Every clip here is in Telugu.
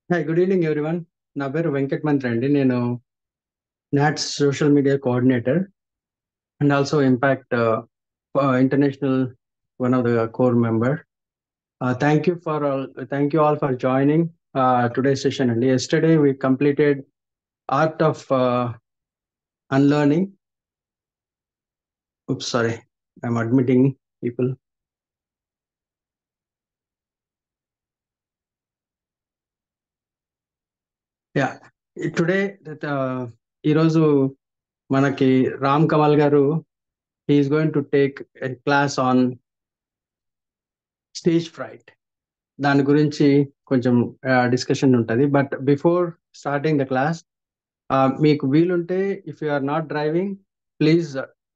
హాయ్ గుడ్ ఈవినింగ్ ఎవ్రీవన్ నా పేరు వెంకట్ మంత్రి అండి నేను NATS social media coordinator and also impact international one of the core member thank you for all thank you all for joining today session అండి yesterday we completed art of unlearning oops sorry I'm admitting people ya today ఈరోజు మనకి Ram Kamal garu is going to take a class on stage fright దాని గురించి కొంచెం డిస్కషన్ ఉంటుంది but before starting the class మీకు వీలుంటే if you are not driving please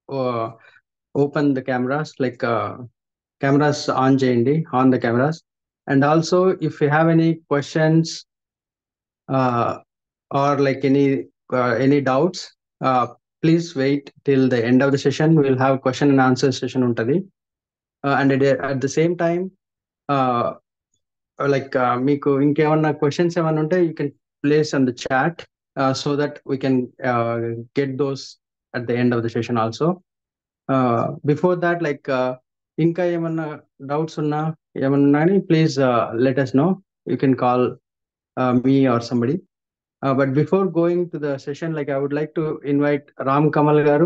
open the cameras like cameras on చేయండి on the cameras and also if you have any questions uh, or like any uh, any doubts, uh, please wait till the end of the session. We'll have question and answer session untadi. Uh, and at, at the same time, uh, like uh, మీకు ఇంకేమన్నా క్వశ్చన్స్ ఏమైనా ఉంటే you can place on the chat so that we can get those at the end of the session also before that like ఇంకా ఏమన్నా డౌట్స్ ఉన్నా ఏమన్నా కానీ please let us know you can call uh, me or somebody. Uh, but before going to the session, like I would like to invite Ram Kamal Garu,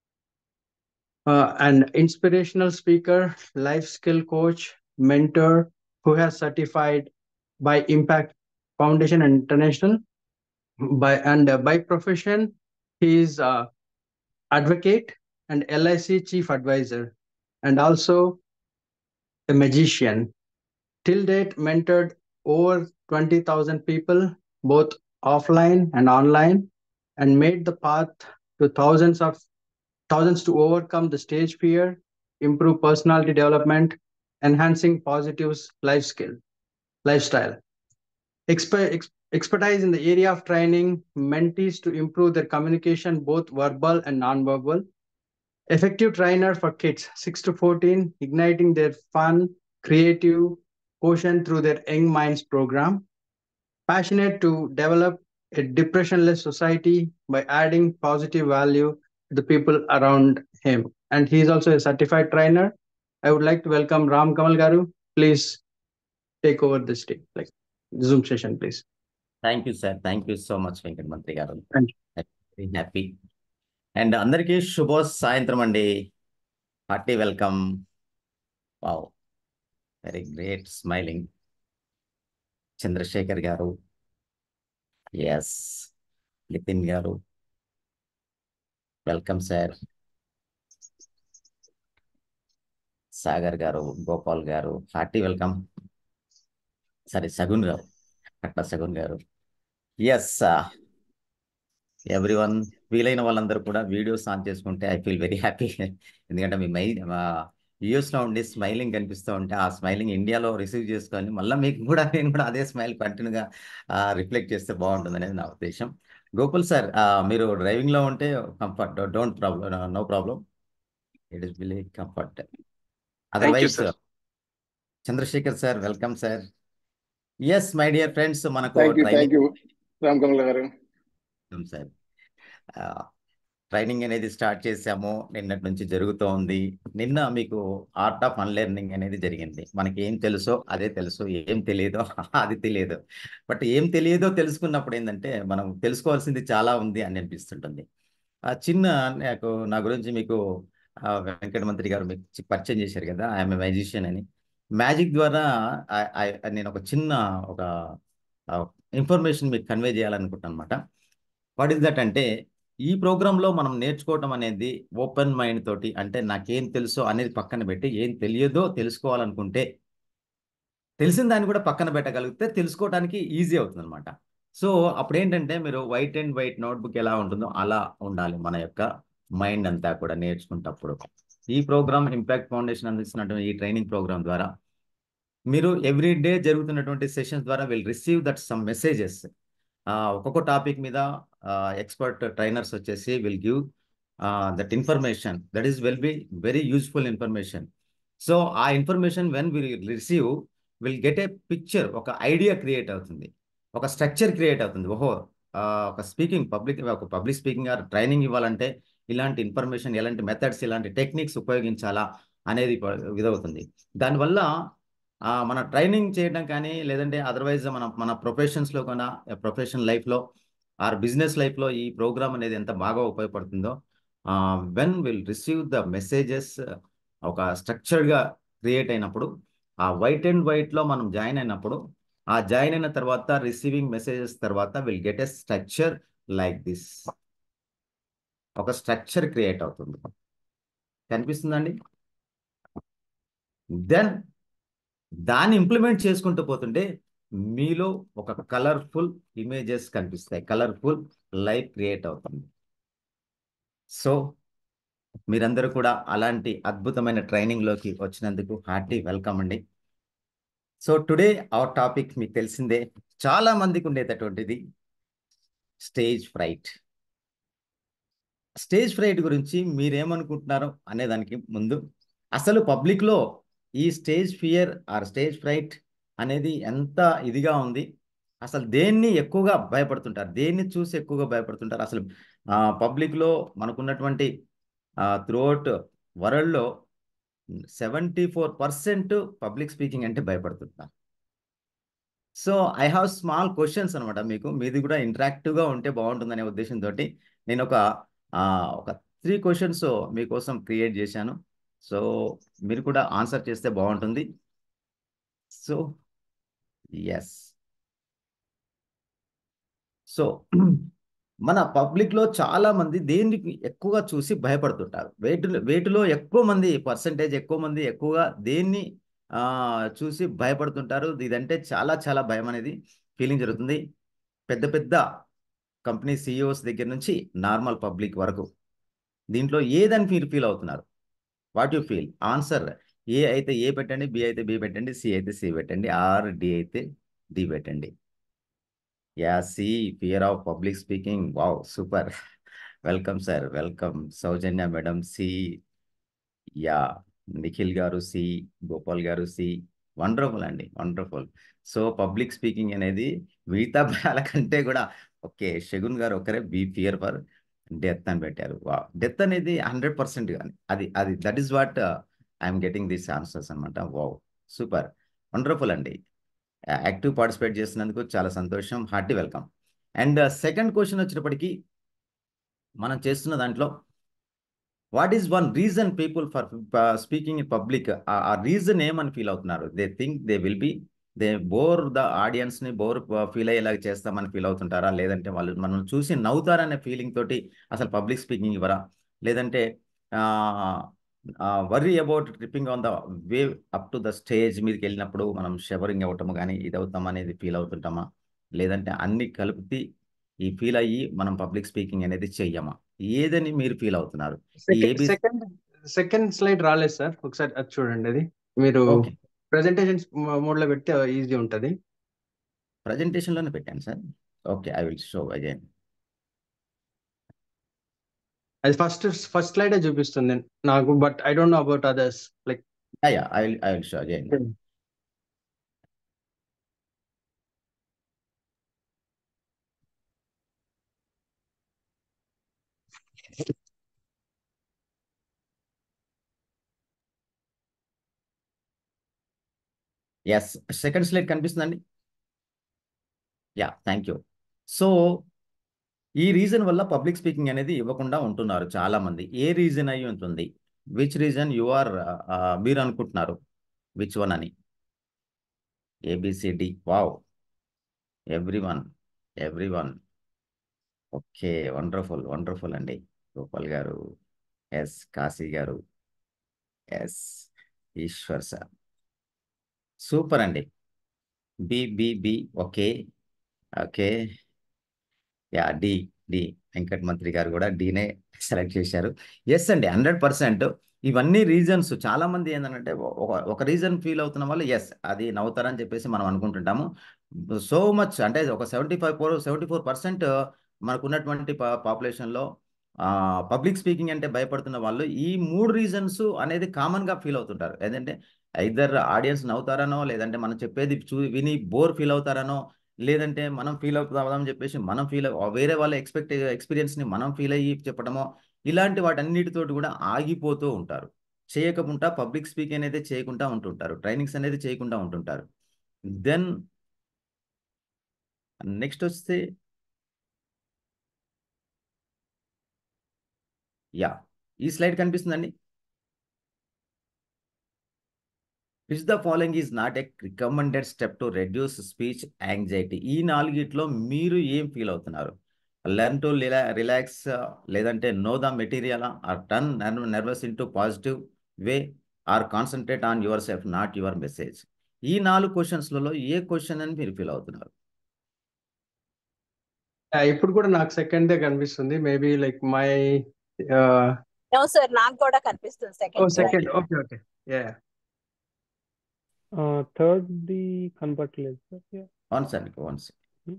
uh, an inspirational speaker, life skill coach, mentor who has certified by Impact Foundation and International. By and uh, by profession, he is uh, advocate and LIC chief advisor, and also a magician. Till date, mentored over 20,000 people, both offline and online, and made the path to thousands of thousands to overcome the stage fear, improve personality development, enhancing positive life skill, lifestyle. Exper- ex- expertise in the area of training mentees to improve their communication, both verbal and non-verbal. Effective trainer for kids 6 to 14, igniting their fun, creative, quotient through their Young Minds program. Passionate to develop a depressionless society by adding positive value to the people around him. And he is also a certified trainer. I would like to welcome Ram Kamal Garu. Please take over the stage, like Zoom session, please. Thank you sir thank you so much Venkata Mantri garu Thank very happy and అందరికీ శుభ సాయంత్రం అండి hearty welcome wow very great smiling Chandrashekar garu yes Nitin గారు వెల్కమ్ సార్ సాగర్ గారు గోపాల్ గారు హార్టీ వెల్కమ్ సరే సగున్ గారు అట్లా సగున్ గారు ఎస్ ఎవ్రీ వన్ వీలైన వాళ్ళందరూ కూడా వీడియోస్ ఆన్ చేసుకుంటే ఐ ఫీల్ వెరీ హ్యాపీ ఎందుకంటే మీ మై యూఎస్లో ఉండి స్మైలింగ్ కనిపిస్తూ ఉంటే ఆ స్మైలింగ్ ఇండియాలో రిసీవ్ చేసుకొని మళ్ళీ మీకు కూడా నేను కూడా అదే స్మైల్ కంటిన్యూగా రిఫ్లెక్ట్ చేస్తే బాగుంటుంది అనేది నా ఉద్దేశం గోకుల్ సార్ మీరు డ్రైవింగ్లో ఉంటే comfort don't problem no problem it is really comfort otherwise Chandrashekar sir welcome sir yes my dear friends మనకు thank you thank you Ram Kamal garu sir training అనేది స్టార్ట్ చేసాము నిన్నటి నుంచి జరుగుతూ ఉంది నిన్న మీకు ఆర్ట్ ఆఫ్ అన్లెర్నింగ్ అనేది జరిగింది మనకి ఏం తెలుసో అదే తెలుసు ఏం తెలియదో అది తెలియదు బట్ ఏం తెలియదో తెలుసుకున్నప్పుడు ఏంటంటే మనం తెలుసుకోవాల్సింది చాలా ఉంది అని అనిపిస్తుంటుంది ఆ చిన్న నాకు నా గురించి మీకు వెంకట మంత్రి గారు మీకు పరిచయం చేశారు కదా ఐఎమ్ మ్యాజిషియన్ అని మ్యాజిక్ ద్వారా నేను ఒక చిన్న ఒక ఇన్ఫర్మేషన్ మీకు కన్వే చేయాలనుకుంటున్నాను అనమాట వాట్ ఇస్ దట్ అంటే ఈ ప్రోగ్రాంలో మనం నేర్చుకోవటం అనేది ఓపెన్ మైండ్ తోటి అంటే నాకేం తెలుసో అనేది పక్కన పెట్టి ఏం తెలియదో తెలుసుకోవాలనుకుంటే తెలిసిన దాన్ని కూడా పక్కన పెట్టగలిగితే తెలుసుకోవడానికి ఈజీ అవుతుంది అనమాట సో అప్పుడు ఏంటంటే మీరు వైట్ అండ్ వైట్ నోట్బుక్ ఎలా ఉంటుందో అలా ఉండాలి మన యొక్క మైండ్ అంతా కూడా నేర్చుకుంటప్పుడు ఈ ప్రోగ్రామ్ ఇంపాక్ట్ ఫౌండేషన్ అందిస్తున్నటువంటి ఈ ట్రైనింగ్ ప్రోగ్రామ్ ద్వారా మీరు ఎవ్రీ డే జరుగుతున్నటువంటి సెషన్స్ ద్వారా will receive that some messages ఒక్కొక్క టాపిక్ మీద ఎక్స్పర్ట్ ట్రైనర్స్ వచ్చేసి will give that information that is will be very useful information so ఆ information when will receive will get a picture ఒక ఐడియా క్రియేట్ అవుతుంది ఒక స్ట్రక్చర్ క్రియేట్ అవుతుంది ఓహో ఆ, ఒక స్పీకింగ్ పబ్లిక్ ఒక పబ్లిక్ స్పీకింగ్ ట్రైనింగ్ ఇవ్వాలంటే ఇలాంటి ఇన్ఫర్మేషన్ ఎలాంటి మెథడ్స్ ఇలాంటి టెక్నిక్స్ ఉపయోగించాలా అనేది ప- ఇదవుతుంది దానివల్ల ఆ, మన ట్రైనింగ్ చేయడం కానీ లేదంటే అదర్వైజ్ మన మన ప్రొఫెషన్స్లో కన్నా ప్రొఫెషనల్ లైఫ్లో ఆర్ బిజినెస్ లైఫ్లో ఈ ప్రోగ్రామ్ అనేది ఎంత బాగా ఉపయోగపడుతుందో when will receive the messages ఒక స్ట్రక్చర్డ్గా క్రియేట్ అయినప్పుడు ఆ వైట్ అండ్ వైట్లో మనం జాయిన్ అయినప్పుడు ఆ జాయిన్ అయిన తర్వాత రిసీవింగ్ మెసేజెస్ తర్వాత will get a structure like this ఒక స్ట్రక్చర్ క్రియేట్ అవుతుంది కనిపిస్తుందండి దెన్ దాన్ని ఇంప్లిమెంట్ చేసుకుంటూ పోతుంటే మీలో ఒక కలర్ఫుల్ ఇమేజెస్ కనిపిస్తాయి కలర్ఫుల్ లైఫ్ క్రియేట్ అవుతుంది సో మీరందరూ కూడా అలాంటి అద్భుతమైన ట్రైనింగ్లోకి వచ్చినందుకు హార్టీ వెల్కమ్ అండి సో టుడే అవర్ టాపిక్ మీకు తెలిసిందే చాలా మందికి ఉండేటటువంటిది స్టేజ్ ఫ్రైట్ స్టేజ్ ఫ్రైట్ గురించి మీరేమనుకుంటున్నారో అనే దానికి ముందు అసలు పబ్లిక్లో ఈ stage fear or stage fright అనేది ఎంత ఇదిగా ఉంది అసలు దేన్ని ఎక్కువగా భయపడుతుంటారు దేన్ని చూసి ఎక్కువగా భయపడుతుంటారు అసలు పబ్లిక్లో మనకున్నటువంటి త్రూఅవుట్ వరల్డ్లో seventy four percent public speaking అంటే భయపడుతుంటారు so I have small questions అనమాట మీకు మీది కూడా ఇంటరాక్టివ్గా ఉంటే బాగుంటుందనే ఉద్దేశంతో నేను ఒక ఆ, ఒక త్రీ క్వశ్చన్స్ మీకోసం క్రియేట్ చేశాను సో మీరు కూడా ఆన్సర్ చేస్తే బాగుంటుంది సో ఎస్ సో మన పబ్లిక్లో చాలా మంది దేనికి ఎక్కువగా చూసి భయపడుతుంటారు వేటిలో వేటిలో ఎక్కువ మంది పర్సంటేజ్ ఎక్కువ మంది ఎక్కువగా దేన్ని ఆ, చూసి భయపడుతుంటారు ఇదంటే చాలా చాలా భయం అనేది ఫీలింగ్ జరుగుతుంది పెద్ద పెద్ద కంపెనీ సిఇఓస్ దగ్గర నుంచి నార్మల్ పబ్లిక్ వరకు దీంట్లో ఏదని మీరు ఫీల్ అవుతున్నారు what you feel answer A అయితే ఏ పెట్టండి బి అయితే బి పెట్టండి సి అయితే సి పెట్టండి ఆర్ డి అయితే డి పెట్టండి ya C fear of public speaking wow super welcome sir welcome Soujanya madam C ya Nikhil garu C Gopal garu C wonderful అండి వండర్ఫుల్ సో పబ్లిక్ స్పీకింగ్ అనేది మిగతా భయాల కంటే కూడా ఓకే షగున్ గారు ఒకరే బీ ఫియర్ ఫర్ డెత్ అని పెట్టారు వా డెత్ అనేది హండ్రెడ్ పర్సెంట్ కానీ అది అది that is what I'm getting these answers అనమాట వావ్ సూపర్ వండర్ఫుల్ అండి యాక్టివ్ పార్టిసిపేట్ చేసినందుకు చాలా సంతోషం hearty welcome and second question వచ్చేటప్పటికి మనం చేస్తున్న దాంట్లో what is one reason people for speaking in public ఆ రీజన్ ఏమని ఫీల్ అవుతున్నారు they think they will be they bore the ఆడియన్స్ని బోర్ ఫీల్ అయ్యేలాగా చేస్తామని ఫీల్ అవుతుంటారా లేదంటే వాళ్ళు మనం చూసి నవ్వుతారనే ఫీలింగ్ తోటి అసలు పబ్లిక్ స్పీకింగ్ ఇవ్వరా లేదంటే worry about tripping on the wave up to the stage మీదకి వెళ్ళినప్పుడు మనం షవరింగ్ అవ్వటము కానీ ఇది అవుతాం అనేది ఫీల్ అవుతుంటామా లేదంటే అన్ని కలిపి ఈ ఫీల్ అయ్యి మనం పబ్లిక్ స్పీకింగ్ అనేది చెయ్యమా ఏదని మీరు ఫీల్ అవుతున్నారు ఈ ABC సెకండ్ సెకండ్ స్లైడ్ రాలేదు సార్ ఒకసారి అది చూడండి అది మీరు ఓకే ప్రెజెంటేషన్ మోడ్ లో పెడితే ఈజీ ఉంటది ప్రజెంటేషన్లోనే పెట్టాను sir okay I will show again అది ఫస్ట్ ఫస్ట్ స్లైడే చూపిస్తుంది నాకు but I don't know about others like yeah I will I will show again yes second slide కనిపిస్తుందండి యా థ్యాంక్ యూ సో ఈ రీజన్ వల్ల పబ్లిక్ స్పీకింగ్ అనేది ఇవ్వకుండా ఉంటున్నారు చాలా మంది ఏ రీజన్ అయి ఉంటుంది విచ్ రీజన్ యు ఆర్ మీరు అనుకుంటున్నారు విచ్ వన్ అని A B C D wow every one every one okay wonderful wonderful అండి Gopal garu yes Kashi garu yes Eshwar sir super అండి B B B okay okay yeah D D Venkat Mantri garu కూడా డీనే సెలెక్ట్ చేశారు ఎస్ అండి హండ్రెడ్ పర్సెంట్ ఇవన్నీ రీజన్స్ చాలా మంది ఏంటంటే ఒక ఒక రీజన్ ఫీల్ అవుతున్న వాళ్ళు ఎస్ అది నవ్వుతారని చెప్పేసి మనం అనుకుంటుంటాము సో మచ్ అంటే ఒక seventy five four seventy four percent మనకున్నటువంటి పాపులేషన్లో పబ్లిక్ స్పీకింగ్ అంటే భయపడుతున్న వాళ్ళు ఈ మూడు రీజన్స్ అనేది కామన్గా ఫీల్ అవుతుంటారు ఏంటంటే ఐదర్ ఆడియన్స్ నవ్వుతారనో లేదంటే మనం చెప్పేది చూ విని బోర్ ఫీల్ అవుతారనో లేదంటే మనం ఫీల్ అవుతామని చెప్పేసి మనం ఫీల్ వేరే వాళ్ళ ఎక్స్పెక్ట్ ఎక్స్పీరియన్స్ని మనం ఫీల్ అయ్యి చెప్పడమో ఇలాంటి వాటన్నిటితోటి కూడా ఆగిపోతూ ఉంటారు చేయకుండా పబ్లిక్ స్పీకింగ్ అనేది చేయకుండా ఉంటుంటారు ట్రైనింగ్స్ అనేది చేయకుండా ఉంటుంటారు దెన్ నెక్స్ట్ వస్తే యా ఈ స్లైడ్ కనిపిస్తుందండి which the following is not a recommended step to reduce speech anxiety ఈ నాలుగిట్లో మీరు ఏం ఫీల్ అవుతున్నారు లెర్న్ టు రిలాక్స్ లేదంటే know the material or turn nervous into positive way or concentrate on yourself not your message ఈ నాలుగు క్వశ్చన్స్లలో ఏ క్వశ్చన్ అని మీరు ఫీల్ అవుతున్నారు ఇప్పుడు కూడా నాకు సెకండ్ దే కనిపిస్తుంది maybe like my no sir నాకు కూడా కనిపిస్తుంది oh second second okay okay yeah third the కనపట్లేదు sir one second one second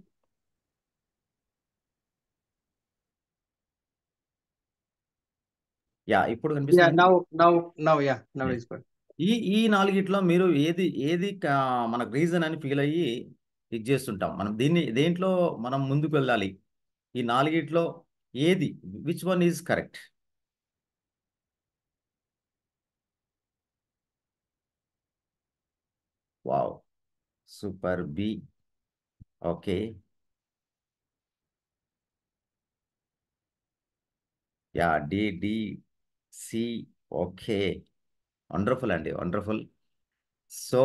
yeah ఇప్పుడు యా కనిపిస్తుంది now now now yeah now is good ఈ ఈ నాలుగిట్లో మీరు ఏది ఏది కా- మనకు రీజన్ అని ఫీల్ అయ్యి ఇది చేస్తుంటాం మనం దీన్ని దేంట్లో మనం ముందుకు వెళ్ళాలి ఈ నాలుగిట్లో ఏది which one is correct wow super B okay yeah D D C okay wonderful అండి వండర్ఫుల్ సో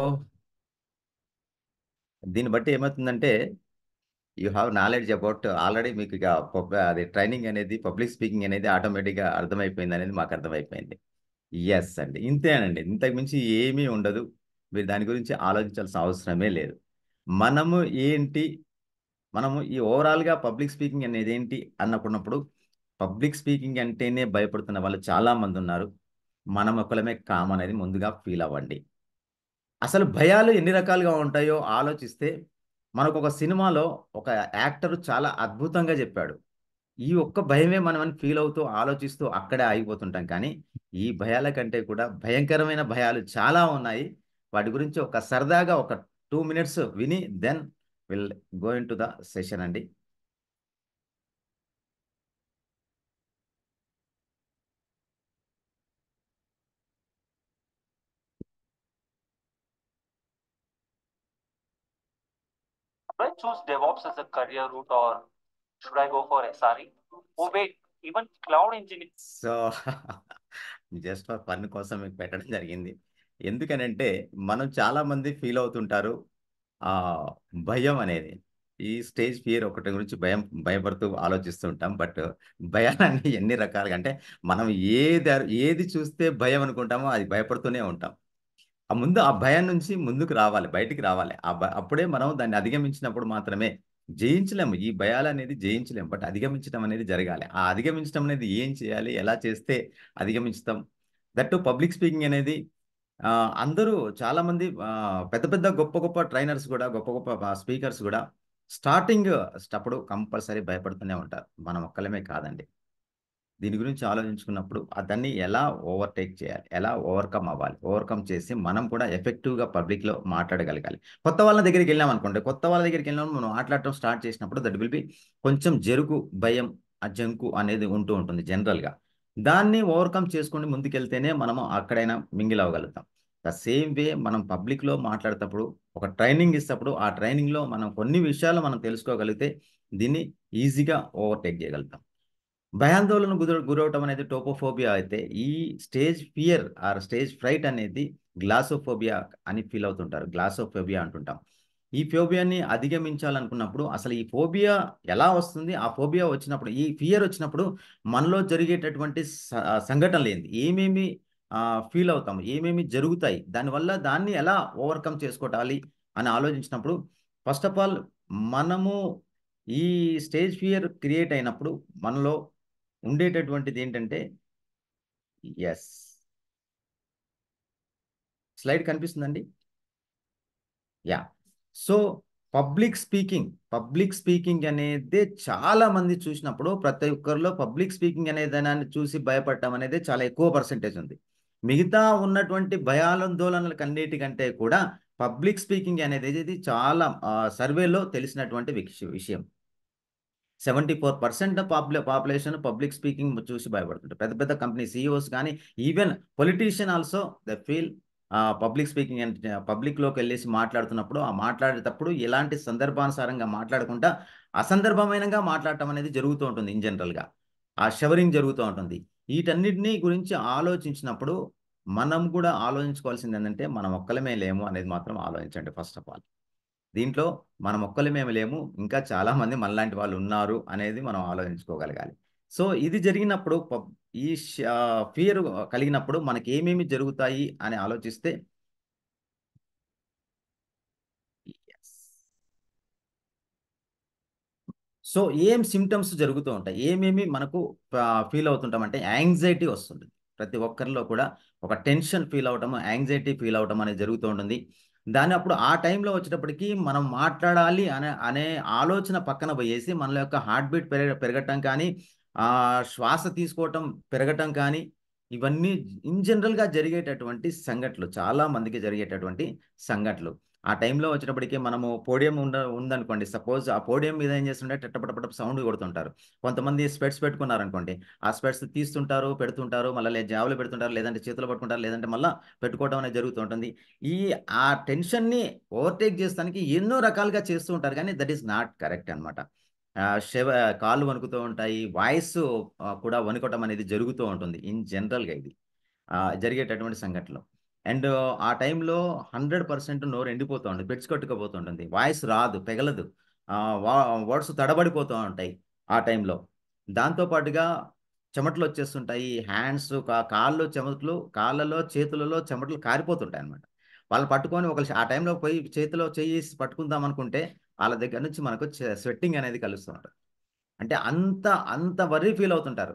దీన్ని బట్టి ఏమవుతుందంటే you have knowledge about already మీకు ఇక పబ్- అది ట్రైనింగ్ అనేది పబ్లిక్ స్పీకింగ్ అనేది ఆటోమేటిక్గా అర్థమైపోయింది అనేది మాకు అర్థమైపోయింది ఎస్ అండి ఇంతేనండి ఇంతకు మించి ఏమీ ఉండదు మీరు దాని గురించి ఆలోచించాల్సిన అవసరమే లేదు మనము ఏంటి మనము ఈ ఓవరాల్గా పబ్లిక్ స్పీకింగ్ అనేది ఏంటి అన్నప్పుడు పబ్లిక్ స్పీకింగ్ అంటేనే భయపడుతున్న వాళ్ళు చాలా మంది ఉన్నారు మనం ఒకలమే కామ్ అనేది ముందుగా ఫీల్ అవ్వండి అసలు భయాలు ఎన్ని రకాలుగా ఉంటాయో ఆలోచిస్తే మనకు ఒక సినిమాలో ఒక యాక్టర్ చాలా అద్భుతంగా చెప్పాడు ఈ ఒక్క భయమే మనం అని ఫీల్ అవుతూ ఆలోచిస్తూ అక్కడే ఆగిపోతుంటాం కానీ ఈ భయాల కంటే కూడా భయంకరమైన భయాలు చాలా ఉన్నాయి వాటి గురించి ఒక సరదాగా ఒక టూ మినిట్స్ విని then will go into the session అండి Should I choose DevOps as a career route or should I go for SRE? Oh, wait, even cloud engineering. So just for fun కోసం మీకు పెట్టడం జరిగింది ఎందుకనంటే మనం చాలా మంది ఫీల్ అవుతుంటారు ఆ భయం అనేది ఈ స్టేజ్ ఫియర్ ఒకటి గురించి భయం భయపడుతూ ఆలోచిస్తూ ఉంటాం బట్ భయాలన్నీ ఎన్ని రకాలుగా అంటే మనం ఏది ఏది చూస్తే భయం అనుకుంటామో అది భయపడుతూనే ఉంటాం ఆ ముందు ఆ భయం నుంచి ముందుకు రావాలి బయటికి రావాలి ఆ భ- అప్పుడే మనం దాన్ని అధిగమించినప్పుడు మాత్రమే జయించలేము ఈ భయాలు అనేది జయించలేము బట్ అధిగమించడం అనేది జరగాలి ఆ అధిగమించడం అనేది ఏం చేయాలి ఎలా చేస్తే అధిగమించుతాం దట్టు పబ్లిక్ స్పీకింగ్ అనేది ఆ, అందరూ చాలా మంది ఆ, పెద్ద పెద్ద గొప్ప గొప్ప ట్రైనర్స్ కూడా గొప్ప గొప్ప స్పీకర్స్ కూడా స్టార్టింగ్ అప్పుడు కంపల్సరీ భయపడుతూనే ఉంటారు మనం ఒక్కలమే కాదండి దీని గురించి ఆలోచించుకున్నప్పుడు దాన్ని ఎలా ఓవర్టేక్ చేయాలి ఎలా ఓవర్కమ్ అవ్వాలి ఓవర్కమ్ చేసి మనం కూడా ఎఫెక్టివ్గా పబ్లిక్లో మాట్లాడగలగాలి కొత్త వాళ్ళ దగ్గరికి వెళ్ళాం అనుకోండి కొత్త వాళ్ళ దగ్గరికి వెళ్ళినప్పుడు మనం మాట్లాడటం స్టార్ట్ చేసినప్పుడు దట్ విల్ బి కొంచెం జరుగు భయం ఆ జంకు అనేది ఉంటూ ఉంటుంది జనరల్గా దాన్ని ఓవర్కమ్ చేసుకొని ముందుకెళ్తేనే మనము అక్కడైనా మింగిల్ అవ్వగలుగుతాం ద సేమ్ వే మనం పబ్లిక్లో మాట్లాడేటప్పుడు ఒక ట్రైనింగ్ ఇస్తప్పుడు ఆ ట్రైనింగ్లో మనం కొన్ని విషయాలు మనం తెలుసుకోగలిగితే దీన్ని ఈజీగా ఓవర్టేక్ చేయగలుగుతాం భయాందోళన గుర గురవటం అనేది టోపోఫోబియా అయితే ఈ stage fear or stage fright అనేది గ్లాసోఫోబియా అని ఫీల్ అవుతుంటారు గ్లాసోఫోబియా అంటుంటాం ఈ ఫోబియాని అధిగమించాలనుకున్నప్పుడు అసలు ఈ ఫోబియా ఎలా వస్తుంది ఆ ఫోబియా వచ్చినప్పుడు ఈ ఫియర్ వచ్చినప్పుడు మనలో జరిగేటటువంటి స- సంఘటనలు ఏంటి ఏమేమి ఫీల్ అవుతాం ఏమేమి జరుగుతాయి దానివల్ల దాన్ని ఎలా ఓవర్కమ్ చేసుకోవాలి అని ఆలోచించినప్పుడు ఫస్ట్ ఆఫ్ ఆల్ మనము ఈ స్టేజ్ ఫియర్ క్రియేట్ అయినప్పుడు మనలో ఉండేటటువంటిది ఏంటంటే ఎస్ స్లైడ్ కనిపిస్తుందండి yeah so public speaking public speaking అనేది చాలా మంది చూసినప్పుడు ప్రతి ఒక్కరిలో పబ్లిక్ స్పీకింగ్ అనే దాన్ని చూసి భయపడటం అనేది చాలా ఎక్కువ పర్సెంటేజ్ ఉంది మిగతా ఉన్నటువంటి భయాందోళనలకు అన్నిటికంటే కూడా పబ్లిక్ స్పీకింగ్ అనేది ఇది చాలా సర్వేలో తెలిసినటువంటి విష- విషయం సెవెంటీ ఫోర్ పర్సెంట్ పాపులే పాపులేషన్ పబ్లిక్ స్పీకింగ్ చూసి భయపడుతుంటారు పెద్ద పెద్ద కంపెనీ సీఈఓస్ కానీ even politician also the feel public speaking and పబ్లిక్లోకి వెళ్ళేసి మాట్లాడుతున్నప్పుడు ఆ మాట్లాడేటప్పుడు ఎలాంటి సందర్భానుసారంగా మాట్లాడకుండా అసందర్భమైనగా మాట్లాడటం అనేది జరుగుతూ ఉంటుంది ఇన్ జనరల్గా ఆ షవరింగ్ జరుగుతూ ఉంటుంది వీటన్నిటినీ గురించి ఆలోచించినప్పుడు మనం కూడా ఆలోచించుకోవాల్సింది ఏంటంటే మనం ఒక్కలమే లేము అనేది మాత్రం ఆలోచించండి ఫస్ట్ ఆఫ్ ఆల్ దీంట్లో మనం ఒక్కలమేమి లేము ఇంకా చాలా మంది మనలాంటి వాళ్ళు ఉన్నారు అనేది మనం ఆలోచించుకోగలగాలి సో ఇది జరిగినప్పుడు పబ్- ఈ ఫియర్ కలిగినప్పుడు మనకి ఏమేమి జరుగుతాయి అని ఆలోచిస్తే Yes. సో ఏం సిమ్టమ్స్ జరుగుతూ ఉంటాయి ఏమేమి మనకు ఫీల్ అవుతుంటాం అంటే యాంగ్జైటీ వస్తుంది ప్రతి ఒక్కరిలో కూడా ఒక టెన్షన్ ఫీల్ అవటం యాంగ్జైటీ ఫీల్ అవటం అనేది జరుగుతూ ఉంటుంది దాని అప్పుడు ఆ టైంలో వచ్చేటప్పటికి మనం మాట్లాడాలి అనే అనే ఆలోచన పక్కన పోయేసి మన యొక్క హార్ట్ బీట్ పెరగ పెరగటం కానీ ఆ శ్వాస తీసుకోవటం పెరగటం కానీ ఇవన్నీ ఇన్ జనరల్గా జరిగేటటువంటి సంఘటనలు చాలా మందికి జరిగేటటువంటి సంఘటనలు ఆ టైంలో వచ్చేటప్పటికి మనము పోడియం ఉండ ఉందనుకోండి సపోజ్ ఆ పోడియం మీద ఏం చేస్తుంటే టట్టపటపట సౌండ్ కొడుతుంటారు కొంతమంది స్పెట్స్ పెట్టుకున్నారనుకోండి ఆ స్పెట్స్ తీస్తుంటారు పెడుతుంటారు మళ్ళీ జాబులు పెడుతుంటారు లేదంటే చేతులు పట్టుకుంటారు లేదంటే మళ్ళీ పెట్టుకోవడం అనేది జరుగుతుంటుంది ఈ ఆ టెన్షన్ని ఓవర్టేక్ చేస్తానికి ఎన్నో రకాలుగా చేస్తూ ఉంటారు కానీ దట్ ఈస్ నాట్ కరెక్ట్ అనమాట శవ కాళ్ళు వణుకుతూ ఉంటాయి వాయిస్ కూడా వణుకోవటం అనేది జరుగుతూ ఉంటుంది ఇన్ జనరల్గా ఇది ఆ, జరిగేటటువంటి సంఘటనలు అండ్ ఆ టైంలో హండ్రెడ్ పర్సెంట్ నోరు ఎండిపోతూ ఉంటుంది పెట్స్ కొట్టుకుపోతుంటుంది వాయిస్ రాదు పెగలదు వర్డ్స్ తడబడిపోతూ ఉంటాయి ఆ టైంలో దాంతోపాటుగా చెమటలు వచ్చేస్తుంటాయి హ్యాండ్స్ కాళ్ళు చెమటలు కాళ్ళలో చేతులలో చెమటలు కారిపోతుంటాయి అనమాట వాళ్ళు పట్టుకొని ఒక ఆ టైంలో పోయి చేతిలో చేయి పట్టుకుందాం అనుకుంటే వాళ్ళ దగ్గర నుంచి మనకు స్వెట్టింగ్ అనేది కలుస్తూ ఉంటుంది అంటే అంత అంత వర్రీ ఫీల్ అవుతుంటారు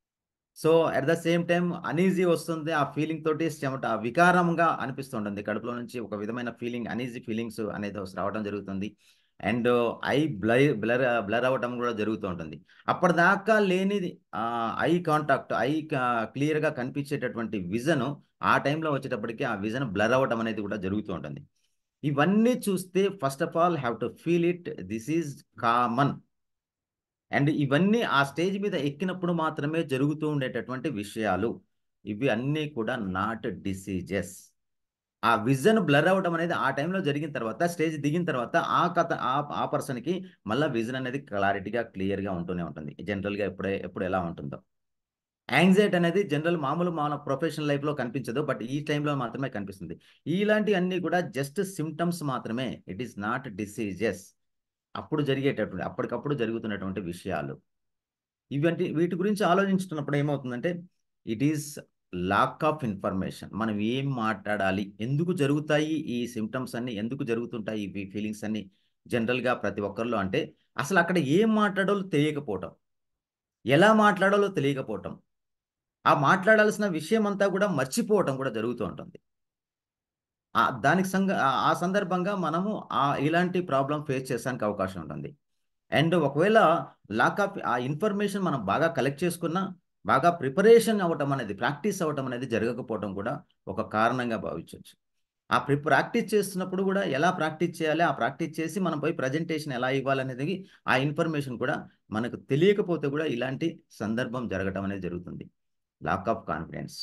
so at the same time uneasy వస్తుంది ఆ ఫీలింగ్ తోటి చెమట వికారంగా అనిపిస్తుంటుంది కడుపులో నుంచి ఒక విధమైన ఫీలింగ్ అనీజీ ఫీలింగ్స్ అనేది వస్తు- రావడం జరుగుతుంది and eye blur blur blur అవ్వడం కూడా జరుగుతూ ఉంటుంది అప్పటిదాకా లేనిది ఐ కాంటాక్ట్ ఐ క్లియర్గా కనిపించేటటువంటి విజన్ ఆ టైంలో వచ్చేటప్పటికి ఆ విజన్ బ్లర్ అవ్వడం అనేది కూడా జరుగుతూ ఉంటుంది ఇవన్నీ చూస్తే first of all have to feel it this is common and ఇవన్నీ ఆ స్టేజ్ మీద ఎక్కినప్పుడు మాత్రమే జరుగుతూ ఉండేటటువంటి విషయాలు ఇవి అన్నీ కూడా నాట్ డిసీజెస్ ఆ విజన్ బ్లర్ అవ్వడం అనేది ఆ టైంలో జరిగిన తర్వాత స్టేజ్ దిగిన తర్వాత ఆ కథ ఆ ఆ పర్సన్కి మళ్ళీ విజన్ అనేది క్లారిటీగా క్లియర్గా ఉంటూనే ఉంటుంది జనరల్గా ఎప్పుడే ఎప్పుడు ఎలా ఉంటుందో యాంగ్జైటీ అనేది జనరల్ మామూలు మన ప్రొఫెషనల్ లైఫ్లో కనిపించదు బట్ ఈ టైంలో మాత్రమే కనిపిస్తుంది ఇలాంటివన్నీ కూడా జస్ట్ సిమ్టమ్స్ మాత్రమే ఇట్ ఈస్ నాట్ డిసీజెస్ అప్పుడు జరిగేటటువంటి అప్పటికప్పుడు జరుగుతున్నటువంటి విషయాలు ఇవంటి వీటి గురించి ఆలోచించుతున్నప్పుడు ఏమవుతుందంటే it is lack of information మనం ఏం మాట్లాడాలి ఎందుకు జరుగుతాయి ఈ సిమ్టమ్స్ అన్ని ఎందుకు జరుగుతుంటాయి ఈ ఫీలింగ్స్ అన్ని జనరల్గా ప్రతి ఒక్కరిలో అంటే అసలు అక్కడ ఏం మాట్లాడాలో తెలియకపోవటం ఎలా మాట్లాడాలో తెలియకపోవటం ఆ మాట్లాడాల్సిన విషయం అంతా కూడా మర్చిపోవటం కూడా జరుగుతూ ఉంటుంది ఆ దానికి సంగ ఆ- ఆ సందర్భంగా మనము ఆ ఇలాంటి ప్రాబ్లం ఫేస్ చేసానికి అవకాశం ఉంటుంది అండ్ ఒకవేళ లాకప్ ఆ ఇన్ఫర్మేషన్ మనం బాగా కలెక్ట్ చేసుకున్నా బాగా ప్రిపరేషన్ అవ్వటం అనేది ప్రాక్టీస్ అవ్వటం అనేది జరగకపోవటం కూడా ఒక కారణంగా భావించవచ్చు ఆ ప్రి ప్రాక్టీస్ చేస్తున్నప్పుడు కూడా ఎలా ప్రాక్టీస్ చేయాలి ఆ ప్రాక్టీస్ చేసి మనం పోయి ప్రజెంటేషన్ ఎలా ఇవ్వాలనేది ఆ ఇన్ఫర్మేషన్ కూడా మనకు తెలియకపోతే కూడా ఇలాంటి సందర్భం జరగటం అనేది జరుగుతుంది లాక్ ఆఫ్ కాన్ఫిడెన్స్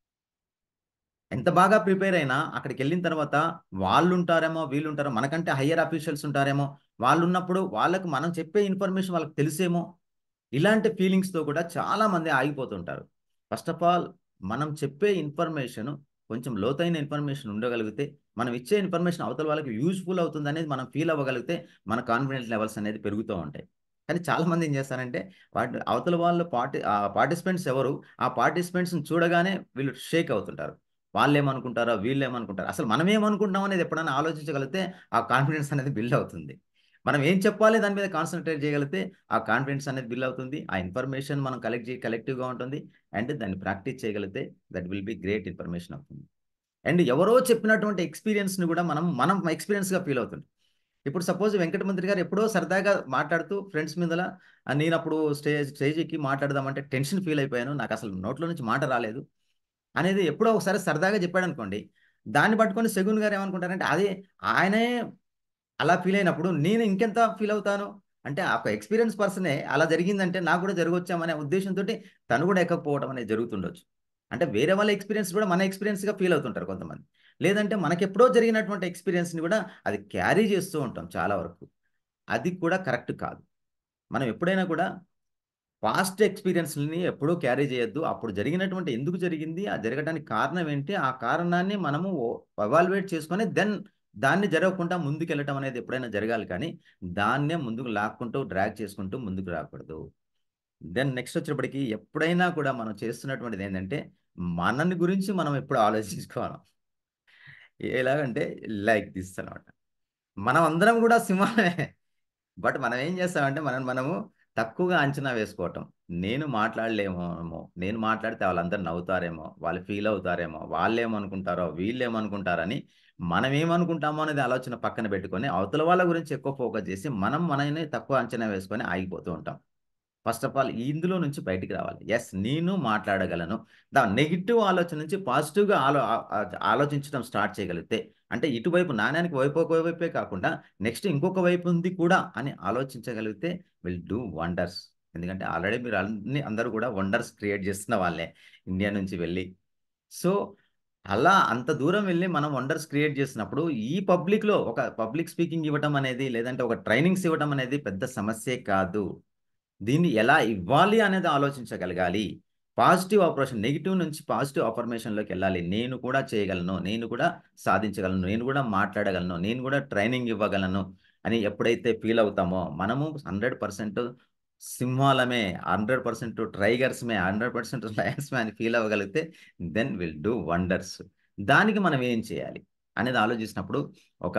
ఎంత బాగా ప్రిపేర్ అయినా అక్కడికి వెళ్ళిన తర్వాత వాళ్ళు ఉంటారేమో వీళ్ళు ఉంటారో మనకంటే హయ్యర్ అఫీషియల్స్ ఉంటారేమో వాళ్ళు ఉన్నప్పుడు వాళ్ళకు మనం చెప్పే ఇన్ఫర్మేషన్ వాళ్ళకి తెలిసేమో ఇలాంటి ఫీలింగ్స్తో కూడా చాలా మంది ఆగిపోతుంటారు ఫస్ట్ ఆఫ్ ఆల్ మనం చెప్పే ఇన్ఫర్మేషన్ కొంచెం లోతైన ఇన్ఫర్మేషన్ ఉండగలిగితే మనం ఇచ్చే ఇన్ఫర్మేషన్ అవతల వాళ్ళకి యూజ్ఫుల్ అవుతుంది అనేది మనం ఫీల్ అవ్వగలిగితే మన కాన్ఫిడెన్స్ లెవెల్స్ అనేది పెరుగుతూ ఉంటాయి కానీ చాలా మంది ఏం చేస్తారంటే వాటి అవతల వాళ్ళు పార్టి పార్టిసిపెంట్స్ ఎవరు ఆ పార్టిసిపెంట్స్ని చూడగానే వీళ్ళు షేక్ అవుతుంటారు వాళ్ళు ఏమనుకుంటారో వీళ్ళు ఏమనుకుంటారు అసలు మనం ఏమనుకుంటాం అనేది ఎప్పుడైనా ఆలోచించగలిగితే ఆ కాన్ఫిడెన్స్ అనేది బిల్డ్ అవుతుంది మనం ఏం చెప్పాలి దాని మీద కాన్సన్ట్రేట్ చేయగలిగితే ఆ కాన్ఫిడెన్స్ అనేది బిల్డ్ అవుతుంది ఆ ఇన్ఫర్మేషన్ మనం కలెక్ట్ చేయ కలెక్టివ్గా ఉంటుంది అండ్ దాన్ని ప్రాక్టీస్ చేయగలిగితే that will be great information అవుతుంది అండ్ ఎవరో చెప్పినటువంటి ఎక్స్పీరియన్స్ని కూడా మనం మనం ఎక్స్పీరియన్స్గా ఫీల్ అవుతుంది ఇప్పుడు సపోజ్ వెంకటమంత్రి గారు ఎప్పుడో సరదాగా మాట్లాడుతూ ఫ్రెండ్స్ మీదలా "ఆ, నేను అప్పుడు స్టేజ్ స్టేజ్ ఎక్కి మాట్లాడదామంటే టెన్షన్ ఫీల్ అయిపోయాను నాకు అసలు నోట్లో నుంచి మాట రాలేదు అనేది ఎప్పుడో ఒకసారి సరదాగా చెప్పాడు అనుకోండి దాన్ని పట్టుకొని సెగున్ గారు ఏమనుకుంటారంటే అదే ఆయనే అలా ఫీల్ అయినప్పుడు నేను ఇంకెంత ఫీల్ అవుతాను అంటే ఆ ఒక ఎక్స్పీరియన్స్ పర్సనే అలా జరిగిందంటే నాకు కూడా జరగవచ్చామనే ఉద్దేశంతో తను కూడా ఎక్కకపోవడం అనేది జరుగుతుండొచ్చు అంటే వేరే వాళ్ళ ఎక్స్పీరియన్స్ కూడా మన ఎక్స్పీరియన్స్గా ఫీల్ అవుతుంటారు కొంతమంది లేదంటే మనకి ఎప్పుడో జరిగినటువంటి ఎక్స్పీరియన్స్ని కూడా అది క్యారీ చేస్తూ ఉంటాం చాలా వరకు అది కూడా కరెక్ట్ కాదు మనం ఎప్పుడైనా కూడా పాస్ట్ ఎక్స్పీరియన్స్ని ఎప్పుడూ క్యారీ చేయొద్దు అప్పుడు జరిగినటువంటి ఎందుకు జరిగింది ఆ జరగడానికి కారణం ఏంటి ఆ కారణాన్ని మనము ఎవాల్యుయేట్ చేసుకొని దెన్ దాన్ని జరగకుండా ముందుకు వెళ్ళటం అనేది ఎప్పుడైనా జరగాలి కానీ దాన్నే ముందుకు లాక్కుంటూ డ్రాగ్ చేసుకుంటూ ముందుకు రాకూడదు దెన్ నెక్స్ట్ వచ్చేటప్పటికి ఎప్పుడైనా కూడా మనం చేస్తున్నటువంటిది ఏంటంటే మనని గురించి మనం ఎప్పుడు ఆలోచించుకోవాలి ఎలాగంటే లైక్ దిస్ అనమాట మనం అందరం కూడా సింహాలే బట్ మనం ఏం చేస్తామంటే మనం మనము తక్కువగా అంచనా వేసుకోవటం నేను మాట్లాడలేమో నేను మాట్లాడితే వాళ్ళందరూ నవ్వుతారేమో వాళ్ళు ఫీల్ అవుతారేమో వాళ్ళు ఏమనుకుంటారో వీళ్ళు ఏమనుకుంటారని మనం ఏమనుకుంటామో అనేది ఆలోచన పక్కన పెట్టుకొని అవతల వాళ్ళ గురించి ఎక్కువ ఫోకస్ చేసి మనం మనని తక్కువ అంచనా వేసుకొని ఆగిపోతూ ఉంటాం ఫస్ట్ ఆఫ్ ఆల్ ఇందులో నుంచి బయటికి రావాలి ఎస్ నేను మాట్లాడగలను దా నెగిటివ్ ఆలోచన నుంచి పాజిటివ్గా ఆలో ఆలోచించడం స్టార్ట్ చేయగలిగితే అంటే ఇటువైపు నాణ్యానికి వైపు ఒక వైపే కాకుండా నెక్స్ట్ ఇంకొక వైపు ఉంది కూడా అని ఆలోచించగలిగితే విల్ డూ వండర్స్ ఎందుకంటే ఆల్రెడీ మీరు అన్ని అందరూ కూడా వండర్స్ క్రియేట్ చేస్తున్న వాళ్ళే ఇండియా నుంచి వెళ్ళి సో అలా అంత దూరం వెళ్ళి మనం వండర్స్ క్రియేట్ చేసినప్పుడు ఈ పబ్లిక్లో ఒక పబ్లిక్ స్పీకింగ్ ఇవ్వటం అనేది లేదంటే ఒక ట్రైనింగ్స్ ఇవ్వటం అనేది పెద్ద సమస్యే కాదు దీన్ని ఎలా ఇవ్వాలి అనేది ఆలోచించగలగాలి పాజిటివ్ ఆపరేషన్ నెగిటివ్ నుంచి పాజిటివ్ ఆపర్మేషన్లోకి వెళ్ళాలి నేను కూడా చేయగలను నేను కూడా సాధించగలను నేను కూడా మాట్లాడగలను నేను కూడా ట్రైనింగ్ ఇవ్వగలను అని ఎప్పుడైతే ఫీల్ అవుతామో మనము హండ్రెడ్ పర్సెంట్ సింహాలమే హండ్రెడ్ పర్సెంట్ ట్రైగర్స్మే హండ్రెడ్ పర్సెంట్ లయన్స్మే అని ఫీల్ అవ్వగలిగితే దెన్ విల్ డూ వండర్స్ దానికి మనం ఏం చేయాలి అనేది ఆలోచించినప్పుడు ఒక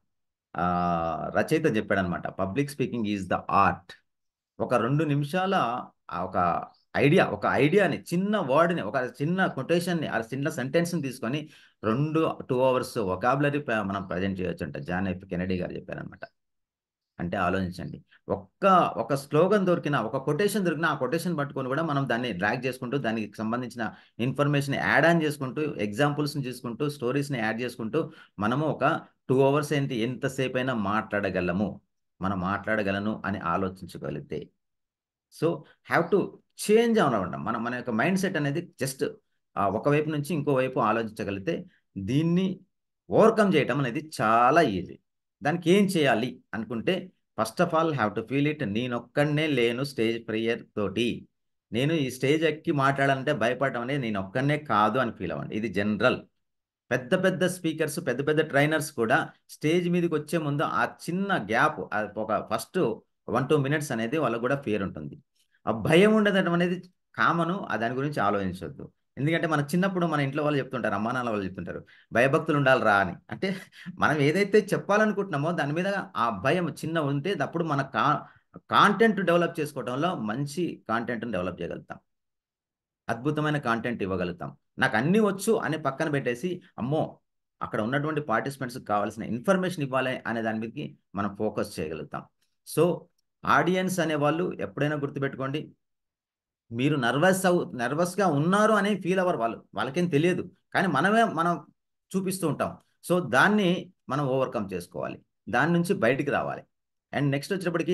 రచయిత చెప్పాడనమాట public speaking is the art ఒక రెండు నిమిషాల ఒక ఐడియా ఒక ఐడియాని చిన్న వర్డ్ని ఒక చిన్న కొటేషన్ని ఆ చిన్న సెంటెన్స్ని తీసుకొని రెండు టూ అవర్స్ ఒకాబులరీ మనం ప్రజెంట్ చేయొచ్చు అంట జాన్ ఎఫ్ కెనడీ గారు చెప్పారనమాట అంటే ఆలోచించండి ఒక్క ఒక స్లోగన్ దొరికిన ఒక కొటేషన్ దొరికిన ఆ కొటేషన్ పట్టుకొని కూడా మనం దాన్ని డ్రాగ్ చేసుకుంటూ దానికి సంబంధించిన ఇన్ఫర్మేషన్ యాడ్ ఆన్ చేసుకుంటూ ఎగ్జాంపుల్స్ని తీసుకుంటూ స్టోరీస్ని యాడ్ చేసుకుంటూ మనము ఒక టూ అవర్స్ ఏంటి ఎంతసేపు అయినా మాట్లాడగలము మనం మాట్లాడగలను అని ఆలోచించగలిగితే సో హ్యావ్ టు చేంజ్ అనమాట మన మన యొక్క మైండ్ సెట్ అనేది జస్ట్ ఒకవైపు నుంచి ఇంకోవైపు ఆలోచించగలిగితే దీన్ని ఓవర్కమ్ చేయటం అనేది చాలా ఈజీ దానికి ఏం చేయాలి అనుకుంటే first of all have to feel it నేనొక్కడనే లేను స్టేజ్ ప్రేయర్ తోటి నేను ఈ స్టేజ్ ఎక్కి మాట్లాడాలంటే భయపడటం అనేది నేను ఒక్కడనే కాదు అని ఫీల్ అవ్వండి ఇది జనరల్ పెద్ద పెద్ద స్పీకర్స్ పెద్ద పెద్ద ట్రైనర్స్ కూడా స్టేజ్ మీదకి వచ్చే ముందు ఆ చిన్న గ్యాప్ ఒక ఫస్ట్ వన్ టూ మినిట్స్ అనేది వాళ్ళకు కూడా ఫేర్ ఉంటుంది ఆ భయం ఉండదడం అనేది కామను దాని గురించి ఆలోచించవద్దు ఎందుకంటే మన చిన్నప్పుడు మన ఇంట్లో వాళ్ళు చెప్తుంటారు అమ్మా నాన్న వాళ్ళు చెప్తుంటారు భయభక్తులు ఉండాలి రా అని అంటే మనం ఏదైతే చెప్పాలనుకుంటున్నామో దాని మీద ఆ భయం చిన్న ఉంటే అప్పుడు మన కా కాంటెంట్ డెవలప్ చేసుకోవడంలో మంచి కాంటెంట్ని డెవలప్ చేయగలుగుతాం అద్భుతమైన కాంటెంట్ ఇవ్వగలుగుతాం నాకు అన్నీ వచ్చు అని పక్కన పెట్టేసి అమ్మో అక్కడ ఉన్నటువంటి పార్టిసిపెంట్స్కి కావాల్సిన ఇన్ఫర్మేషన్ ఇవ్వాలి అనే దాని మీదకి మనం ఫోకస్ చేయగలుగుతాం సో ఆడియన్స్ అనేవాళ్ళు ఎప్పుడైనా గుర్తుపెట్టుకోండి మీరు నర్వస్ అవు నర్వస్గా ఉన్నారు అని ఫీల్ అవ్వరు వాళ్ళు వాళ్ళకేం తెలియదు కానీ మనమే మనం చూపిస్తూ ఉంటాం సో దాన్ని మనం ఓవర్కమ్ చేసుకోవాలి దాని నుంచి బయటికి రావాలి అండ్ నెక్స్ట్ వచ్చేటప్పటికి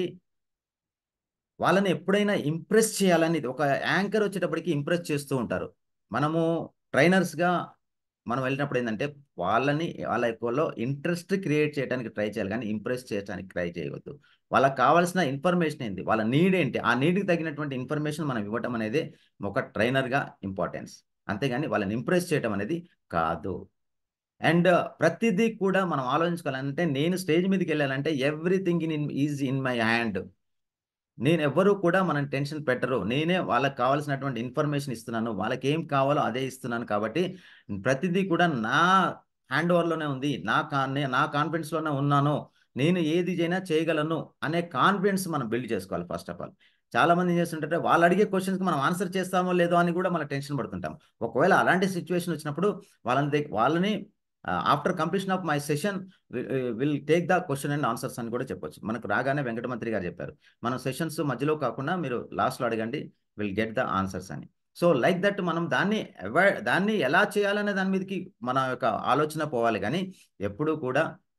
వాళ్ళని ఎప్పుడైనా ఇంప్రెస్ చేయాలని ఒక యాంకర్ వచ్చేటప్పటికి ఇంప్రెస్ చేస్తూ ఉంటారు మనము ట్రైనర్స్గా మనం వెళ్ళినప్పుడు ఏంటంటే వాళ్ళని వాళ్ళ ఎక్కువలో ఇంట్రెస్ట్ క్రియేట్ చేయడానికి ట్రై చేయాలి కానీ ఇంప్రెస్ చేయడానికి ట్రై చేయవద్దు వాళ్ళకి కావాల్సిన ఇన్ఫర్మేషన్ ఏంటి వాళ్ళ నీడ్ ఏంటి ఆ నీడ్కి తగినటువంటి ఇన్ఫర్మేషన్ మనం ఇవ్వటం అనేది ఒక ట్రైనర్గా ఇంపార్టెన్స్ అంతేగాని వాళ్ళని ఇంప్రెస్ చేయటం అనేది కాదు అండ్ ప్రతిదీ కూడా మనం ఆలోచించుకోవాలంటే నేను స్టేజ్ మీదకి వెళ్ళాలంటే everything in is in my hand నేను ఎవ్వరూ కూడా మనం టెన్షన్ పెట్టరు నేనే వాళ్ళకి కావాల్సినటువంటి ఇన్ఫర్మేషన్ ఇస్తున్నాను వాళ్ళకి ఏం కావాలో అదే ఇస్తున్నాను కాబట్టి ప్రతిదీ కూడా నా హ్యాండ్ ఓవర్లోనే ఉంది నా కా నా కాన్ఫిడెన్స్లోనే ఉన్నాను నేను ఏది అయినా చేయగలను అనే కాన్ఫిడెన్స్ మనం బిల్డ్ చేసుకోవాలి ఫస్ట్ ఆఫ్ ఆల్ చాలా మంది ఏం చేస్తుంటారు వాళ్ళు అడిగే క్వశ్చన్స్కి మనం ఆన్సర్ చేస్తామో లేదో అని కూడా మనం టెన్షన్ పడుతుంటాం ఒకవేళ అలాంటి సిచ్యువేషన్ వచ్చినప్పుడు వాళ్ళని వాళ్ళని after completion of my session will take the question and answers అని కూడా చెప్పొచ్చు మనకు రాగానే వెంకటమంత్రి గారు చెప్పారు మన సెషన్స్ మధ్యలో కాకుండా మీరు లాస్ట్లో అడగండి విల్ గెట్ ద ఆన్సర్స్ అని సో లైక్ దట్ మనం దాన్ని అవాయిడ్ దాన్ని ఎలా చేయాలనే దాని మీదకి మన యొక్క ఆలోచన పోవాలి కానీ ఎప్పుడూ కూడా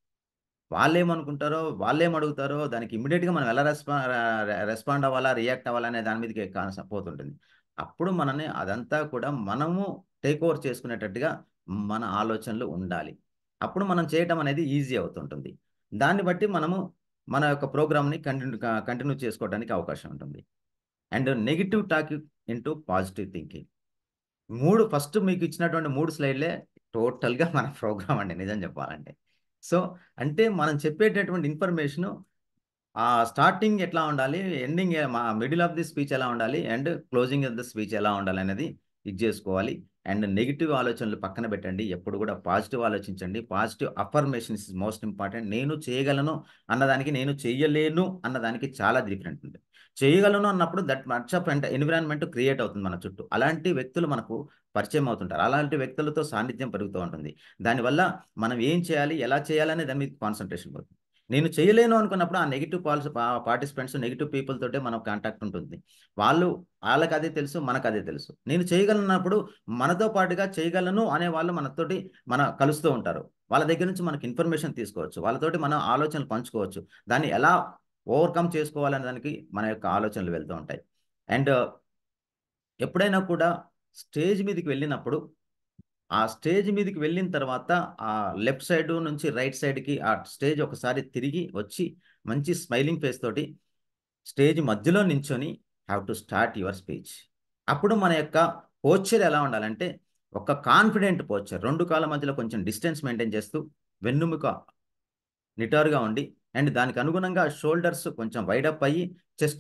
వాళ్ళేమనుకుంటారో వాళ్ళేం అడుగుతారో దానికి ఇమ్మీడియట్గా మనం ఎలా రెస్పా రెస్పాండ్ అవ్వాలా రియాక్ట్ అవ్వాలా అనే దాని మీదకి కాన్సెప్ట్ పోతుంటుంది అప్పుడు మనని అదంతా కూడా మనము టేక్ ఓవర్ చేసుకునేటట్టుగా మన ఆలోచనలు ఉండాలి అప్పుడు మనం చేయటం అనేది ఈజీ అవుతుంటుంది దాన్ని బట్టి మనము మన యొక్క ప్రోగ్రామ్ని కంటిన్యూ కంటిన్యూ చేసుకోవడానికి అవకాశం ఉంటుంది and negative talk into positive thinking మూడు ఫస్ట్ మీకు ఇచ్చినటువంటి మూడు స్లైడ్లే టోటల్గా మన ప్రోగ్రామ్ అండి నిజం చెప్పాలంటే సో అంటే మనం చెప్పేటటువంటి ఇన్ఫర్మేషను ఆ స్టార్టింగ్ ఎట్లా ఉండాలి ఎండింగ్ మా మిడిల్ ఆఫ్ ది స్పీచ్ ఎలా ఉండాలి and closing of the speech ఎలా ఉండాలి అనేది ఇది చేసుకోవాలి అండ్ నెగిటివ్ ఆలోచనలు పక్కన పెట్టండి ఎప్పుడు కూడా పాజిటివ్ ఆలోచించండి positive affirmation is most important నేను చేయగలను అన్నదానికి నేను చేయలేను అన్నదానికి చాలా డిఫరెంట్ ఉంది చేయగలను అన్నప్పుడు దట్ మచ్ ఆఫ్ అంటే ఎన్విరాన్మెంట్ క్రియేట్ అవుతుంది మన చుట్టూ అలాంటి వ్యక్తులు మనకు పరిచయం అవుతుంటారు అలాంటి వ్యక్తులతో సాన్నిధ్యం పెరుగుతూ ఉంటుంది దానివల్ల మనం ఏం చేయాలి ఎలా చేయాలనే దాని మీద కాన్సన్ట్రేషన్ పోతుంది నేను చేయలేను అనుకున్నప్పుడు ఆ negative pals participants negative people తోటే మనకు కాంటాక్ట్ ఉంటుంది వాళ్ళు వాళ్ళకి అదే తెలుసు మనకు అదే తెలుసు నేను చేయగలనప్పుడు మనతో పాటుగా చేయగలను అనే వాళ్ళు మనతోటి మన కలుస్తూ ఉంటారు వాళ్ళ దగ్గర నుంచి మనకి ఇన్ఫర్మేషన్ తీసుకోవచ్చు వాళ్ళతోటి మన ఆలోచనలు పంచుకోవచ్చు దాన్ని ఎలా ఓవర్కమ్ చేసుకోవాలనే దానికి మన యొక్క ఆలోచనలు వెళ్తూ ఉంటాయి అండ్ ఎప్పుడైనా కూడా స్టేజ్ మీదకి వెళ్ళినప్పుడు ఆ స్టేజ్ మీదకి వెళ్ళిన తర్వాత ఆ లెఫ్ట్ సైడ్ నుంచి రైట్ సైడ్కి ఆ స్టేజ్ ఒకసారి తిరిగి వచ్చి మంచి స్మైలింగ్ ఫేస్ తోటి స్టేజ్ మధ్యలో నించొని have to start your speech అప్పుడు మన యొక్క పోస్చర్ ఎలా ఉండాలంటే ఒక కాన్ఫిడెంట్ పోస్చర్ రెండు కాళ్ళ మధ్యలో కొంచెం డిస్టెన్స్ మెయింటైన్ చేస్తూ వెన్నుముక నిటారుగా ఉండి అండ్ దానికి అనుగుణంగా షోల్డర్స్ కొంచెం వైడప్ అయ్యి చెస్ట్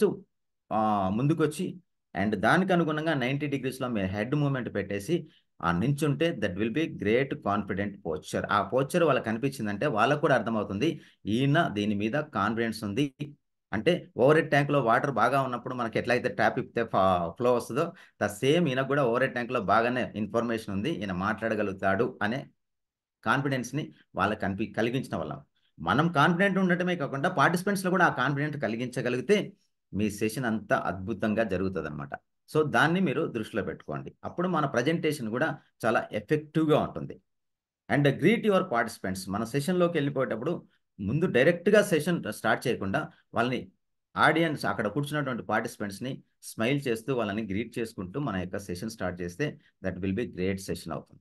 ముందుకు వచ్చి అండ్ దానికి అనుగుణంగా నైంటీ డిగ్రీస్లో మీరు హెడ్ మూమెంట్ పెట్టేసి ఆ నించుంటే that will be great confident posture ఆ పోస్చర్ వాళ్ళకి కనిపించిందంటే వాళ్ళకు కూడా అర్థమవుతుంది ఈయన దీని మీద కాన్ఫిడెన్స్ ఉంది అంటే ఓవర్ హెడ్ ట్యాంక్లో వాటర్ బాగా ఉన్నప్పుడు మనకి ఎట్లయితే ట్యాప్ ఇప్పితే ఫ్లో వస్తుందో ద సేమ్ ఈయన కూడా ఓవర్ హెడ్ ట్యాంక్లో బాగానే ఇన్ఫర్మేషన్ ఉంది ఈయన మాట్లాడగలుగుతాడు అనే కాన్ఫిడెన్స్ని వాళ్ళకి కనిపి కలిగించిన వాళ్ళం మనం కాన్ఫిడెంట్ ఉండటమే కాకుండా పార్టిసిపెంట్స్లో కూడా ఆ కాన్ఫిడెంట్ కలిగించగలిగితే మీ సెషన్ అంతా అద్భుతంగా జరుగుతుంది అనమాట సో దాన్ని మీరు దృష్టిలో పెట్టుకోండి అప్పుడు మన ప్రజెంటేషన్ కూడా చాలా ఎఫెక్టివ్గా ఉంటుంది అండ్ గ్రీట్ యువర్ పార్టిసిపెంట్స్ మన సెషన్లోకి వెళ్ళిపోయేటప్పుడు ముందు డైరెక్ట్గా సెషన్ స్టార్ట్ చేయకుండా వాళ్ళని ఆడియన్స్ అక్కడ కూర్చున్నటువంటి పార్టిసిపెంట్స్ని స్మైల్ చేస్తూ వాళ్ళని గ్రీట్ చేసుకుంటూ మన యొక్క సెషన్ స్టార్ట్ చేస్తే that will be great session అవుతుంది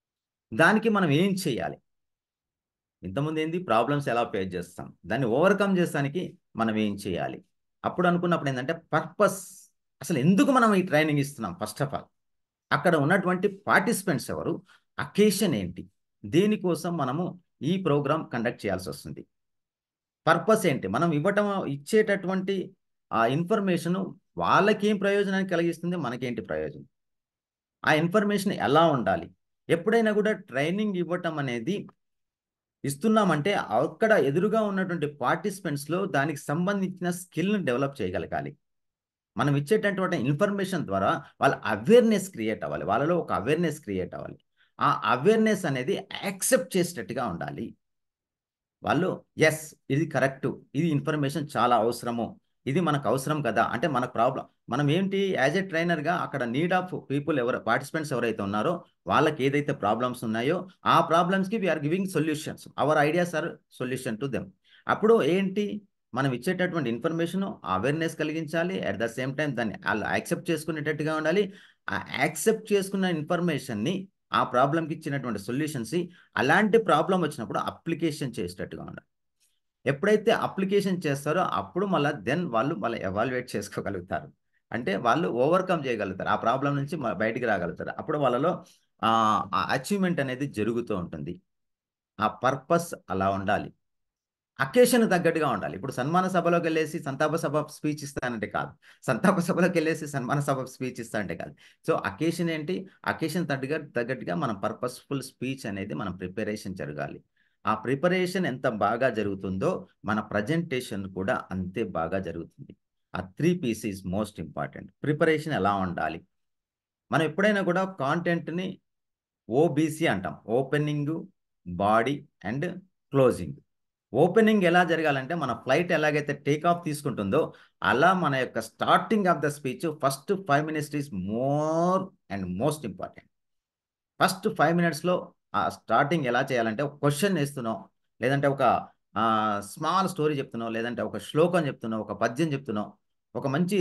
దానికి మనం ఏం చేయాలి ఇంతకుముందు ఏంది ప్రాబ్లమ్స్ ఎలా ఫేస్ చేస్తాం దాన్ని ఓవర్కమ్ చేస్తానికి మనం ఏం చేయాలి అప్పుడు అనుకున్నప్పుడు ఏంటంటే పర్పస్ అసలు ఎందుకు మనం ఈ ట్రైనింగ్ ఇస్తున్నాం ఫస్ట్ ఆఫ్ ఆల్ అక్కడ ఉన్నటువంటి పార్టిసిపెంట్స్ ఎవరు అకేషన్ ఏంటి దేనికోసం మనము ఈ ప్రోగ్రామ్ కండక్ట్ చేయాల్సి వస్తుంది పర్పస్ ఏంటి మనం ఇవ్వటం ఇచ్చేటటువంటి ఆ ఇన్ఫర్మేషన్ వాళ్ళకి ఏం ప్రయోజనాన్ని కలిగిస్తుంది మనకేంటి ప్రయోజనం ఆ ఇన్ఫర్మేషన్ ఎలా ఉండాలి ఎప్పుడైనా కూడా ట్రైనింగ్ ఇవ్వటం అనేది ఇస్తున్నామంటే అక్కడ ఎదురుగా ఉన్నటువంటి పార్టిసిపెంట్స్లో దానికి సంబంధించిన స్కిల్ని డెవలప్ చేయగలగాలి మనం ఇచ్చేటటువంటి ఇన్ఫర్మేషన్ ద్వారా వాళ్ళ అవేర్నెస్ క్రియేట్ అవ్వాలి వాళ్ళలో ఒక అవేర్నెస్ క్రియేట్ అవ్వాలి ఆ అవేర్నెస్ అనేది యాక్సెప్ట్ చేసేటట్టుగా ఉండాలి వాళ్ళు ఎస్ ఇది కరెక్టు ఇది ఇన్ఫర్మేషన్ చాలా అవసరము ఇది మనకు అవసరం కదా అంటే మన ప్రాబ్లం మనం ఏంటి యాజ్ ఎ ట్రైనర్గా అక్కడ నీడ్ ఆఫ్ పీపుల్ ఎవరు పార్టిసిపెంట్స్ ఎవరైతే ఉన్నారో వాళ్ళకి ఏదైతే ప్రాబ్లమ్స్ ఉన్నాయో ఆ ప్రాబ్లమ్స్కి we're giving solutions our ideas or solution to them అప్పుడు ఏంటి మనం ఇచ్చేటటువంటి ఇన్ఫర్మేషన్ అవేర్నెస్ కలిగించాలి అట్ ద సేమ్ టైం దాన్ని వాళ్ళు యాక్సెప్ట్ చేసుకునేటట్టుగా ఉండాలి ఆ యాక్సెప్ట్ చేసుకున్న ఇన్ఫర్మేషన్ని ఆ ప్రాబ్లంకి ఇచ్చినటువంటి సొల్యూషన్స్ అలాంటి ప్రాబ్లం వచ్చినప్పుడు అప్లికేషన్ చేసేటట్టుగా ఉండాలి ఎప్పుడైతే అప్లికేషన్ చేస్తారో అప్పుడు మళ్ళీ దెన్ వాళ్ళు మళ్ళీ ఎవాల్యుయేట్ చేసుకోగలుగుతారు అంటే వాళ్ళు ఓవర్కమ్ చేయగలుగుతారు ఆ ప్రాబ్లం నుంచి బయటికి రాగలుగుతారు అప్పుడు వాళ్ళలో అచీవ్మెంట్ అనేది జరుగుతూ ఉంటుంది ఆ పర్పస్ అలా ఉండాలి అకేషన్ తగ్గట్టుగా ఉండాలి ఇప్పుడు సన్మాన సభలోకి వెళ్ళేసి సంతాప సభ స్పీచ్ ఇస్తానంటే కాదు సంతాప సభలోకి వెళ్ళేసి సన్మాన సభ స్పీచ్ ఇస్తానంటే కాదు సో అకేషన్ ఏంటి అకేషన్ తగ్గ తగ్గట్టుగా మనం పర్పస్ఫుల్ స్పీచ్ అనేది మనం ప్రిపరేషన్ జరగాలి ఆ ప్రిపరేషన్ ఎంత బాగా జరుగుతుందో మన ప్రజెంటేషన్ కూడా అంతే బాగా జరుగుతుంది ఆ three P's is most important preparation ఎలా ఉండాలి మనం ఎప్పుడైనా కూడా కాంటెంట్ని ఓబీసీ అంటాం opening body and closing opening ఎలా జరగాలంటే మన ఫ్లైట్ ఎలాగైతే టేక్ ఆఫ్ తీసుకుంటుందో అలా మన యొక్క starting of the speech first five minutes is more and most important first five మినిట్స్లో ఆ స్టార్టింగ్ ఎలా చేయాలంటే ఒక క్వశ్చన్ వేస్తున్నావు లేదంటే ఒక స్మాల్ స్టోరీ చెప్తున్నావు లేదంటే ఒక శ్లోకం చెప్తున్నావు ఒక పద్యం చెప్తున్నావు ఒక మంచి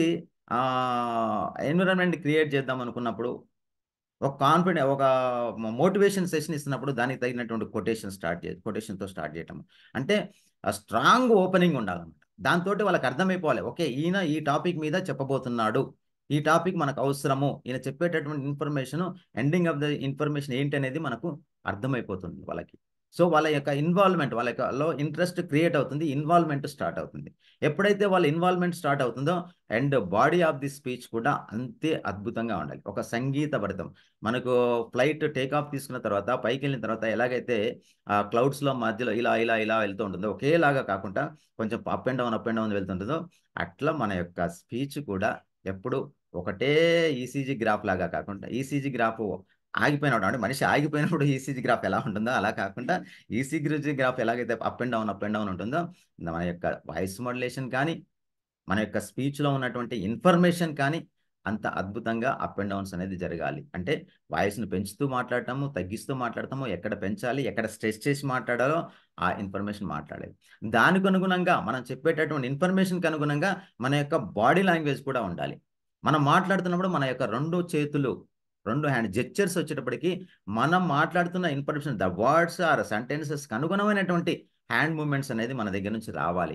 ఎన్విరాన్మెంట్ క్రియేట్ చేద్దాం అనుకున్నప్పుడు ఒక కాన్ఫిడెంట్ ఒక మోటివేషన్ సెషన్ ఇస్తున్నప్పుడు దానికి తగినటువంటి కొటేషన్ స్టార్ట్ చే కొటేషన్తో స్టార్ట్ చేయటం అంటే స్ట్రాంగ్ ఓపెనింగ్ ఉండాలన్నమాట దాంతో వాళ్ళకి అర్థమైపోవాలి ఓకే ఈయన ఈ టాపిక్ మీద చెప్పబోతున్నాడు ఈ టాపిక్ మనకు అవసరము ఈయన చెప్పేటటువంటి information ending of the information ఏంటి అనేది మనకు అర్థమైపోతుంది వాళ్ళకి సో వాళ్ళ యొక్క ఇన్వాల్వ్మెంట్ వాళ్ళ యొక్కలో ఇంట్రెస్ట్ క్రియేట్ అవుతుంది ఇన్వాల్వ్మెంట్ స్టార్ట్ అవుతుంది ఎప్పుడైతే వాళ్ళ ఇన్వాల్వ్మెంట్ స్టార్ట్ అవుతుందో and body of the speech కూడా అంతే అద్భుతంగా ఉండాలి ఒక సంగీత భరితం మనకు ఫ్లైట్ టేక్ ఆఫ్ తీసుకున్న తర్వాత పైకి వెళ్ళిన తర్వాత ఎలాగైతే ఆ క్లౌడ్స్లో మధ్యలో ఇలా ఇలా ఇలా వెళ్తూ ఉంటుందో ఒకేలాగా కాకుండా కొంచెం up and down up and down వెళ్తుంటుందో అట్లా మన యొక్క స్పీచ్ కూడా ఎప్పుడు ఒకటే ఈసీజీ గ్రాఫ్ లాగా కాకుండా ఈసీజీ గ్రాఫ్ ఆగిపోయినప్పుడు అంటే మనిషి ఆగిపోయినప్పుడు ఈసీజీ గ్రాఫ్ ఎలా ఉంటుందో అలా కాకుండా ఈసీజీ గ్రాఫ్ ఎలాగైతే up and down up and down ఉంటుందో మన యొక్క వాయిస్ మోడ్యులేషన్ కానీ మన యొక్క స్పీచ్లో ఉన్నటువంటి ఇన్ఫర్మేషన్ కానీ అంత అద్భుతంగా అప్ అండ్ డౌన్స్ అనేది జరగాలి అంటే వాయిస్ను పెంచుతూ మాట్లాడటము తగ్గిస్తూ మాట్లాడటము ఎక్కడ పెంచాలి ఎక్కడ స్ట్రెస్ చేసి మాట్లాడాలో ఆ ఇన్ఫర్మేషన్ మాట్లాడేది దానికి అనుగుణంగా మనం చెప్పేటటువంటి ఇన్ఫర్మేషన్కి అనుగుణంగా మన యొక్క బాడీ లాంగ్వేజ్ కూడా ఉండాలి మనం మాట్లాడుతున్నప్పుడు మన యొక్క రెండు చేతులు రెండు హ్యాండ్ జెస్చర్స్ వచ్చేటప్పటికి మనం మాట్లాడుతున్న ఇన్ఫర్మేషన్ ద వర్డ్స్ ఆర్ సెంటెన్సెస్కి అనుగుణమైనటువంటి హ్యాండ్ మూమెంట్స్ అనేది మన దగ్గర నుంచి రావాలి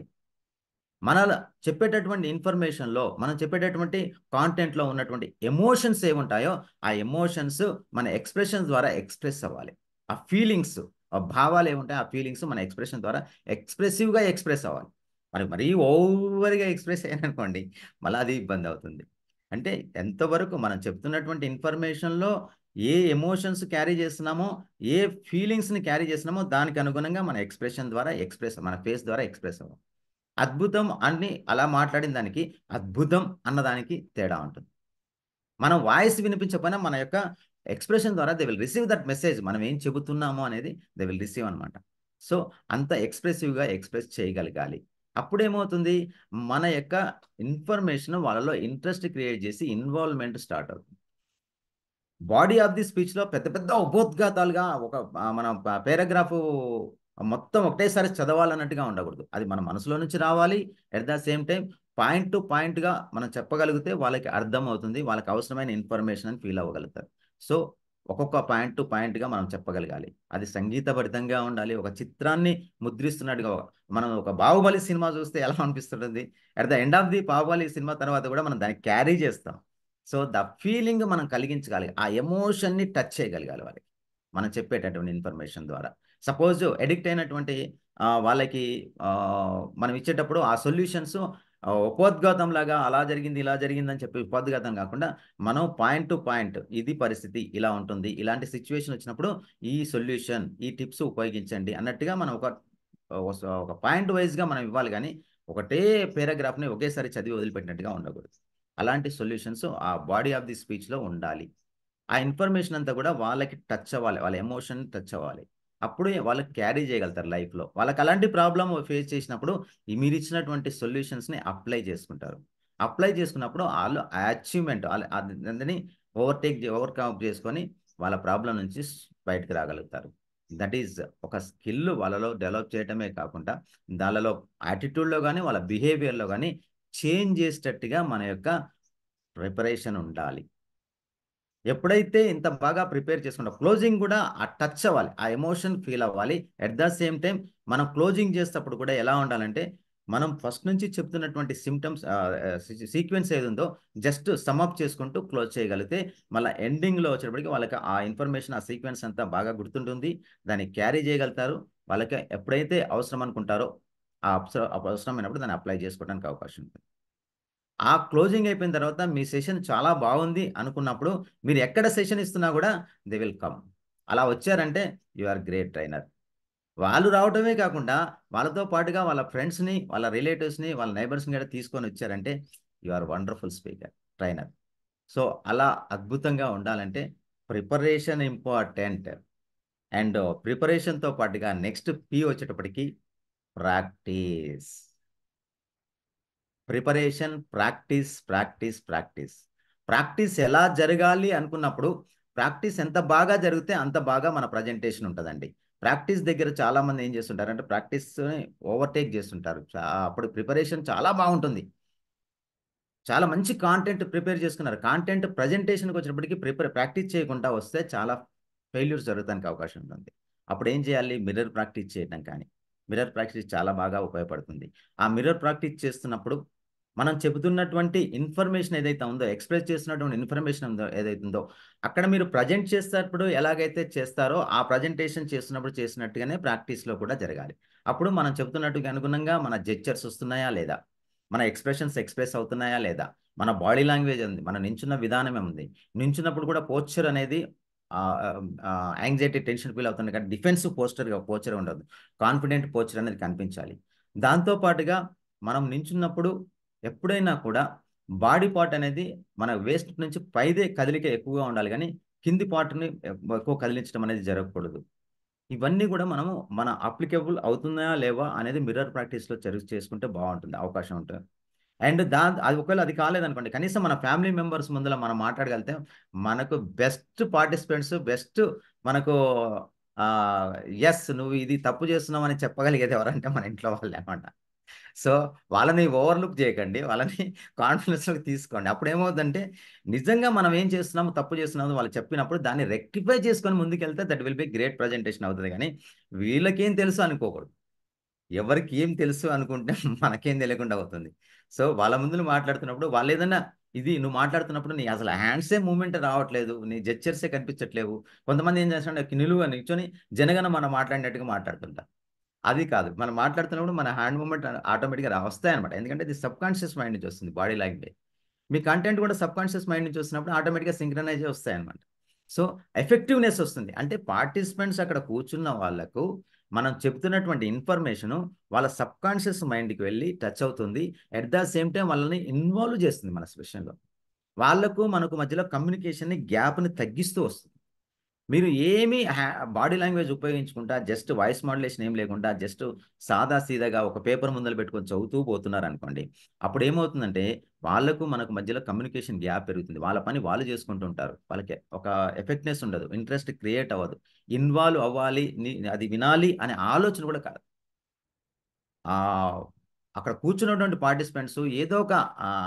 మన చెప్పేటటువంటి ఇన్ఫర్మేషన్లో మనం చెప్పేటటువంటి కాంటెంట్లో ఉన్నటువంటి ఎమోషన్స్ ఏముంటాయో ఆ ఎమోషన్స్ మన ఎక్స్ప్రెషన్ ద్వారా ఎక్స్ప్రెస్ అవ్వాలి ఆ ఫీలింగ్స్ ఆ భావాలు ఏముంటాయో ఆ ఫీలింగ్స్ మన ఎక్స్ప్రెషన్ ద్వారా ఎక్స్ప్రెసివ్గా ఎక్స్ప్రెస్ అవ్వాలి మరి మరీ ఓవర్గా ఎక్స్ప్రెస్ అయ్యాననుకోండి మళ్ళీ అది ఇబ్బంది అవుతుంది అంటే ఎంతవరకు మనం చెప్తున్నటువంటి ఇన్ఫర్మేషన్లో ఏ ఎమోషన్స్ క్యారీ చేస్తున్నామో ఏ ఫీలింగ్స్ని క్యారీ చేస్తున్నామో దానికి అనుగుణంగా మన ఎక్స్ప్రెషన్ ద్వారా ఎక్స్ప్రెస్ మన ఫేస్ ద్వారా ఎక్స్ప్రెస్ అవ్వం అద్భుతం అని అలా మాట్లాడిన దానికి అద్భుతం అన్నదానికి తేడా ఉంటుంది మనం వాయిస్ వినిపించకపోయినా మన యొక్క ఎక్స్ప్రెషన్ ద్వారా they will receive that message మనం ఏం చెబుతున్నామో అనేది దే విల్ రిసీవ్ అనమాట సో అంత ఎక్స్ప్రెసివ్గా ఎక్స్ప్రెస్ చేయగలగాలి అప్పుడేమవుతుంది మన యొక్క ఇన్ఫర్మేషన్ వాళ్ళలో ఇంట్రెస్ట్ క్రియేట్ చేసి ఇన్వాల్వ్మెంట్ స్టార్ట్ అవుతుంది బాడీ ఆఫ్ ది స్పీచ్లో పెద్ద పెద్ద ఉపోద్ఘాతాలుగా ఒక మన పేరాగ్రాఫ్ మొత్తం ఒకటేసారి చదవాలన్నట్టుగా ఉండకూడదు అది మన మనసులో నుంచి రావాలి at the same time point to పాయింట్గా మనం చెప్పగలిగితే వాళ్ళకి అర్థం అవుతుంది వాళ్ళకి అవసరమైన ఇన్ఫర్మేషన్ అని ఫీల్ అవ్వగలుగుతారు సో ఒక్కొక్క పాయింట్ టు పాయింట్గా మనం చెప్పగలగాలి అది సంగీతభరితంగా ఉండాలి ఒక చిత్రాన్ని ముద్రిస్తున్నట్టుగా మనం ఒక బాహుబలి సినిమా చూస్తే ఎలా అనిపిస్తుంటుంది at the end of the Baahubali cinema తర్వాత కూడా మనం దాన్ని క్యారీ చేస్తాం సో ద ఫీలింగ్ మనం కలిగించగలిగి ఆ ఎమోషన్ని టచ్ చేయగలగాలి వాళ్ళకి మనం చెప్పేటటువంటి ఇన్ఫర్మేషన్ ద్వారా సపోజ్ ఎడిక్ట్ అయినటువంటి వాళ్ళకి మనం ఇచ్చేటప్పుడు ఆ సొల్యూషన్స్ ఉపోద్ఘాతం లాగా అలా జరిగింది ఇలా జరిగింది అని చెప్పి ఉపోద్ఘాతం కాకుండా మనం పాయింట్ టు పాయింట్ ఇది పరిస్థితి ఇలా ఉంటుంది ఇలాంటి సిచ్యువేషన్ వచ్చినప్పుడు ఈ సొల్యూషన్ ఈ టిప్స్ ఉపయోగించండి అన్నట్టుగా మనం ఒక ఒక పాయింట్ వైజ్గా మనం ఇవ్వాలి కానీ ఒకటే పారాగ్రాఫ్ని ఒకేసారి చదివి వదిలిపెట్టినట్టుగా ఉండకూడదు అలాంటి సొల్యూషన్స్ ఆ బాడీ ఆఫ్ ది స్పీచ్లో ఉండాలి ఆ ఇన్ఫర్మేషన్ అంతా కూడా వాళ్ళకి టచ్ అవ్వాలి వాళ్ళ ఎమోషన్ టచ్ అవ్వాలి అప్పుడు వాళ్ళకి క్యారీ చేయగలుగుతారు లైఫ్లో వాళ్ళకి అలాంటి ప్రాబ్లం ఫేస్ చేసినప్పుడు మీరు ఇచ్చినటువంటి సొల్యూషన్స్ని అప్లై చేసుకుంటారు అప్లై చేసుకున్నప్పుడు వాళ్ళు అచీవ్మెంట్ దాన్ని ఓవర్టేక్ ఓవర్కమ్ చేసుకొని వాళ్ళ ప్రాబ్లం నుంచి బయటకు రాగలుగుతారు దట్ ఈజ్ ఒక స్కిల్ వాళ్ళలో డెవలప్ చేయటమే కాకుండా దానిలో యాటిట్యూడ్లో కానీ వాళ్ళ బిహేవియర్లో కానీ చేంజ్ చేసేటట్టుగా మన యొక్క ప్రిపరేషన్ ఉండాలి ఎప్పుడైతే ఇంత బాగా ప్రిపేర్ చేసుకుంటాం క్లోజింగ్ కూడా ఆ టచ్ అవ్వాలి ఆ ఎమోషన్ ఫీల్ అవ్వాలి అట్ ద సేమ్ టైం మనం క్లోజింగ్ చేసేటప్పుడు కూడా ఎలా ఉండాలంటే మనం ఫస్ట్ నుంచి చెప్తున్నటువంటి సిమ్టమ్స్ సీక్వెన్స్ ఏది ఉందో జస్ట్ సమ్అప్ చేసుకుంటూ క్లోజ్ చేయగలిగితే మళ్ళీ ఎండింగ్లో వచ్చేటప్పటికి వాళ్ళకి ఆ ఇన్ఫర్మేషన్ ఆ సీక్వెన్స్ అంతా బాగా గుర్తుంటుంది దాన్ని క్యారీ చేయగలుగుతారు వాళ్ళకి ఎప్పుడైతే అవసరం అనుకుంటారో ఆ అవసరమైనప్పుడు దాన్ని అప్లై చేసుకోవడానికి అవకాశం ఉంటుంది ఆ క్లోజింగ్ అయిపోయిన తర్వాత మీ సెషన్ చాలా బాగుంది అనుకున్నప్పుడు మీరు ఎక్కడ సెషన్ ఇస్తున్నా కూడా దే విల్ కమ్ అలా వచ్చారంటే యు ఆర్ గ్రేట్ ట్రైనర్ వాళ్ళు రావటమే కాకుండా వాళ్ళతో పాటుగా వాళ్ళ ఫ్రెండ్స్ని వాళ్ళ రిలేటివ్స్ని వాళ్ళ నైబర్స్ని కూడా తీసుకొని వచ్చారంటే you are wonderful speaker trainer so అలా అద్భుతంగా ఉండాలంటే ప్రిపరేషన్ ఇంపార్టెంట్ అండ్ ప్రిపరేషన్తో పాటుగా నెక్స్ట్ పి వచ్చేటప్పటికి practice preparation practice practice practice practice ఎలా జరగాలి అనుకున్నప్పుడు ప్రాక్టీస్ ఎంత బాగా జరిగితే అంత బాగా మన ప్రజెంటేషన్ ఉంటుందండి ప్రాక్టీస్ దగ్గర చాలా మంది ఏం చేస్తుంటారు అంటే ప్రాక్టీస్ ఓవర్టేక్ చేస్తుంటారు చా- అప్పుడు ప్రిపరేషన్ చాలా బాగుంటుంది చాలా మంచి కాంటెంట్ ప్రిపేర్ చేసుకున్నారు కాంటెంట్ ప్రజెంటేషన్కి వచ్చినప్పటికీ ప్రిపేర్ ప్రాక్టీస్ చేయకుండా వస్తే చాలా ఫెయిల్యూర్స్ జరగడానికి అవకాశం ఉంటుంది అప్పుడు ఏం చేయాలి మిర్రర్ ప్రాక్టీస్ చేయడం కానీ మిర్రర్ ప్రాక్టీస్ చాలా బాగా ఉపయోగపడుతుంది ఆ మిర్రర్ ప్రాక్టీస్ చేస్తున్నప్పుడు మనం చెబుతున్నటువంటి ఇన్ఫర్మేషన్ ఏదైతే ఉందో ఎక్స్ప్రెస్ చేస్తున్నటువంటి ఇన్ఫర్మేషన్ ఉందో ఏదైతే ఉందో అక్కడ మీరు ప్రజెంట్ చేసేటప్పుడు ఎలాగైతే చేస్తారో ఆ ప్రజెంటేషన్ చేస్తున్నప్పుడు చేసినట్టుగానే ప్రాక్టీస్లో కూడా జరగాలి అప్పుడు మనం చెబుతున్నట్టుగా అనుగుణంగా మన జెక్చర్స్ వస్తున్నాయా లేదా మన ఎక్స్ప్రెషన్స్ ఎక్స్ప్రెస్ అవుతున్నాయా లేదా మన బాడీ లాంగ్వేజ్ ఉంది మన నించున్న విధానమే ఉంది నించున్నప్పుడు కూడా పోస్చర్ అనేది యాంగ్జైటీ టెన్షన్ ఫీల్ అవుతుంది కానీ డిఫెన్సివ్ పోస్టర్గా పోస్చర్ ఉండదు కాన్ఫిడెంట్ పోస్చర్ అనేది కనిపించాలి దాంతో పాటుగా మనం నించున్నప్పుడు ఎప్పుడైనా కూడా బాడీ పార్ట్ అనేది మన వేస్ట్ నుంచి పైదే కదిలిక ఎక్కువగా ఉండాలి కానీ కింది పార్ట్ని ఎక్కువ కదిలించడం అనేది జరగకూడదు ఇవన్నీ కూడా మనము మన అప్లికబుల్ అవుతున్నాయా లేవా అనేది మిర్రర్ ప్రాక్టీస్లో చర్చ చేసుకుంటే బాగుంటుంది అవకాశం ఉంటుంది అండ్ దా అది ఒకవేళ అది కాలేదనుకోండి కనీసం మన ఫ్యామిలీ మెంబర్స్ ముందర మనం మాట్లాడగలిగితే మనకు బెస్ట్ పార్టిసిపెంట్స్ బెస్ట్ మనకు ఎస్ నువ్వు ఇది తప్పు చేస్తున్నావు అని చెప్పగలిగేది ఎవరంటే మన ఇంట్లో వాళ్ళే అనమాట సో వాళ్ళని ఓవర్లుక్ చేయకండి వాళ్ళని కాన్ఫిడెన్స్లోకి తీసుకోండి అప్పుడు ఏమవుతుందంటే నిజంగా మనం ఏం చేస్తున్నాము తప్పు చేస్తున్నాము వాళ్ళు చెప్పినప్పుడు దాన్ని రెక్టిఫై చేసుకొని ముందుకెళ్తే that will be great presentation అవుతుంది కానీ వీళ్ళకేం తెలుసు అనుకోకూడదు ఎవరికి ఏం తెలుసు అనుకుంటే మనకేం తెలియకుండా అవుతుంది సో వాళ్ళ ముందు నువ్వు మాట్లాడుతున్నప్పుడు వాళ్ళు ఏదైనా ఇది నువ్వు మాట్లాడుతున్నప్పుడు నీ అసలు హ్యాండ్సే మూమెంట్ రావట్లేదు నీ జెస్చర్సే కనిపించట్లేవు కొంతమంది ఏం చేస్తారంటే నిలువుగా నిల్చొని జనగన మనం మాట్లాడినట్టుగా మాట్లాడుతుంటారు అది కాదు మనం మాట్లాడుతున్నప్పుడు మన హ్యాండ్ మూమెంట్ ఆటోమేటిక్గా రా వస్తాయన్నమాట ఎందుకంటే ఇది సబ్ కాన్షియస్ మైండ్ నుంచి వస్తుంది బాడీ లాంగ్వేజ్ మీ కంటెంట్ కూడా సబ్ కాన్షియస్ మైండ్ నుంచి వస్తున్నప్పుడు ఆటోమేటిక్గా సింక్రనైజ్ వస్తాయన్నమాట సో ఎఫెక్టివ్నెస్ వస్తుంది అంటే పార్టిసిపెంట్స్ అక్కడ కూర్చున్న వాళ్ళకు మనం చెప్తున్నటువంటి ఇన్ఫర్మేషన్ వాళ్ళ సబ్ కాన్షియస్ మైండ్కి వెళ్ళి టచ్ అవుతుంది అట్ ద సేమ్ టైం వాళ్ళని ఇన్వాల్వ్ చేస్తుంది మన సెషన్లో వాళ్ళకు మనకు మధ్యలో కమ్యూనికేషన్ని గ్యాప్ని తగ్గిస్తూ వస్తుంది మీరు ఏమీ బాడీ లాంగ్వేజ్ ఉపయోగించుకుంటా జస్ట్ వాయిస్ మాడ్యులేషన్ ఏం లేకుండా జస్ట్ సాదా సీదాగా ఒక పేపర్ ముందర పెట్టుకొని చదువుతూ పోతున్నారు అనుకోండి అప్పుడు ఏమవుతుందంటే వాళ్ళకు మనకు మధ్యలో కమ్యూనికేషన్ గ్యాప్ పెరుగుతుంది వాళ్ళ పని వాళ్ళు చేసుకుంటూ ఉంటారు వాళ్ళకి ఒక ఎఫెక్ట్నెస్ ఉండదు ఇంట్రెస్ట్ క్రియేట్ అవ్వదు ఇన్వాల్వ్ అవ్వాలి అది వినాలి అనే ఆలోచన కూడా కాదు అక్కడ కూర్చున్నటువంటి పార్టిసిపెంట్స్ ఏదో ఒక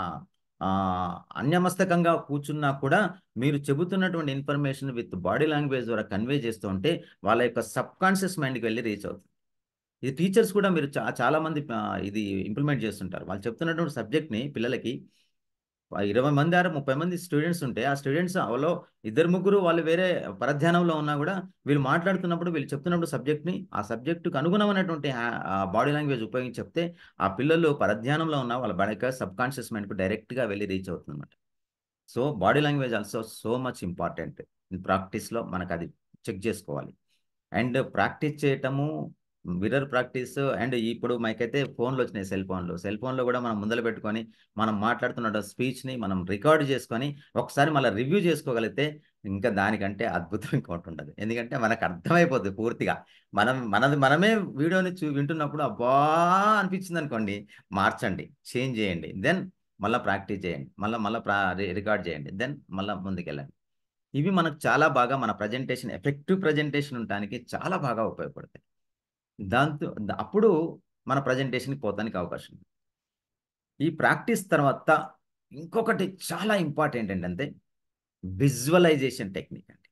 అన్యమస్తకంగా కూర్చున్నా కూడా మీరు చెబుతున్నటువంటి ఇన్ఫర్మేషన్ విత్ బాడీ లాంగ్వేజ్ ద్వారా కన్వే చేస్తూ ఉంటే వాళ్ళ యొక్క సబ్ కాన్షియస్ మైండ్కి వెళ్ళి రీచ్ అవుతుంది ఇది టీచర్స్ కూడా మీరు చా చాలామంది ఇది ఇంప్లిమెంట్ చేస్తుంటారు వాళ్ళు చెప్తున్నటువంటి సబ్జెక్ట్ని పిల్లలకి ఇరవై మంది ఆరు ముప్పై మంది స్టూడెంట్స్ ఉంటే ఆ స్టూడెంట్స్ అవలో ఇద్దరు ముగ్గురు వాళ్ళు వేరే పరధ్యానంలో ఉన్నా కూడా వీళ్ళు మాట్లాడుతున్నప్పుడు వీళ్ళు చెప్తున్నప్పుడు సబ్జెక్ట్ని ఆ సబ్జెక్టుకు అనుగుణమైనటువంటి బాడీ లాంగ్వేజ్ ఉపయోగించి చెప్తే ఆ పిల్లలు పరధ్యానంలో ఉన్న వాళ్ళ బడక సబ్ కాన్షియస్ మైండ్కు డైరెక్ట్గా వెళ్ళి రీచ్ అవుతుంది అనమాట so body language also so much important ప్రాక్టీస్లో మనకు అది చెక్ చేసుకోవాలి అండ్ ప్రాక్టీస్ చేయటము మిర్రర్ ప్రాక్టీస్ అండ్ ఇప్పుడు మనకైతే ఫోన్లు వచ్చినాయి సెల్ ఫోన్లు సెల్ ఫోన్లో కూడా మనం ముందర పెట్టుకొని మనం మాట్లాడుతున్న స్పీచ్ని మనం రికార్డ్ చేసుకొని ఒకసారి మళ్ళీ రివ్యూ చేసుకోగలిగితే ఇంకా దానికంటే అద్భుతం ఇంకోటి ఉండదు ఎందుకంటే మనకు అర్థమైపోతుంది పూర్తిగా మనం మనది మనమే వీడియోని చూ వింటున్నప్పుడు అబ్బా అనిపించింది అనుకోండి మార్చండి చేంజ్ చేయండి దెన్ మళ్ళీ ప్రాక్టీస్ చేయండి మళ్ళీ మళ్ళీ ప్రా రికార్డ్ చేయండి దెన్ మళ్ళీ ముందుకెళ్ళండి ఇవి మనకు చాలా బాగా మన ప్రజెంటేషన్ ఎఫెక్టివ్ ప్రజెంటేషన్ ఉండడానికి చాలా బాగా ఉపయోగపడతాయి దాంతో అప్పుడు మన ప్రజెంటేషన్కి పోతానికి అవకాశం ఉంది ఈ ప్రాక్టీస్ తర్వాత ఇంకొకటి చాలా ఇంపార్టెంట్ ఏంటంటే విజువలైజేషన్ టెక్నిక్ అండి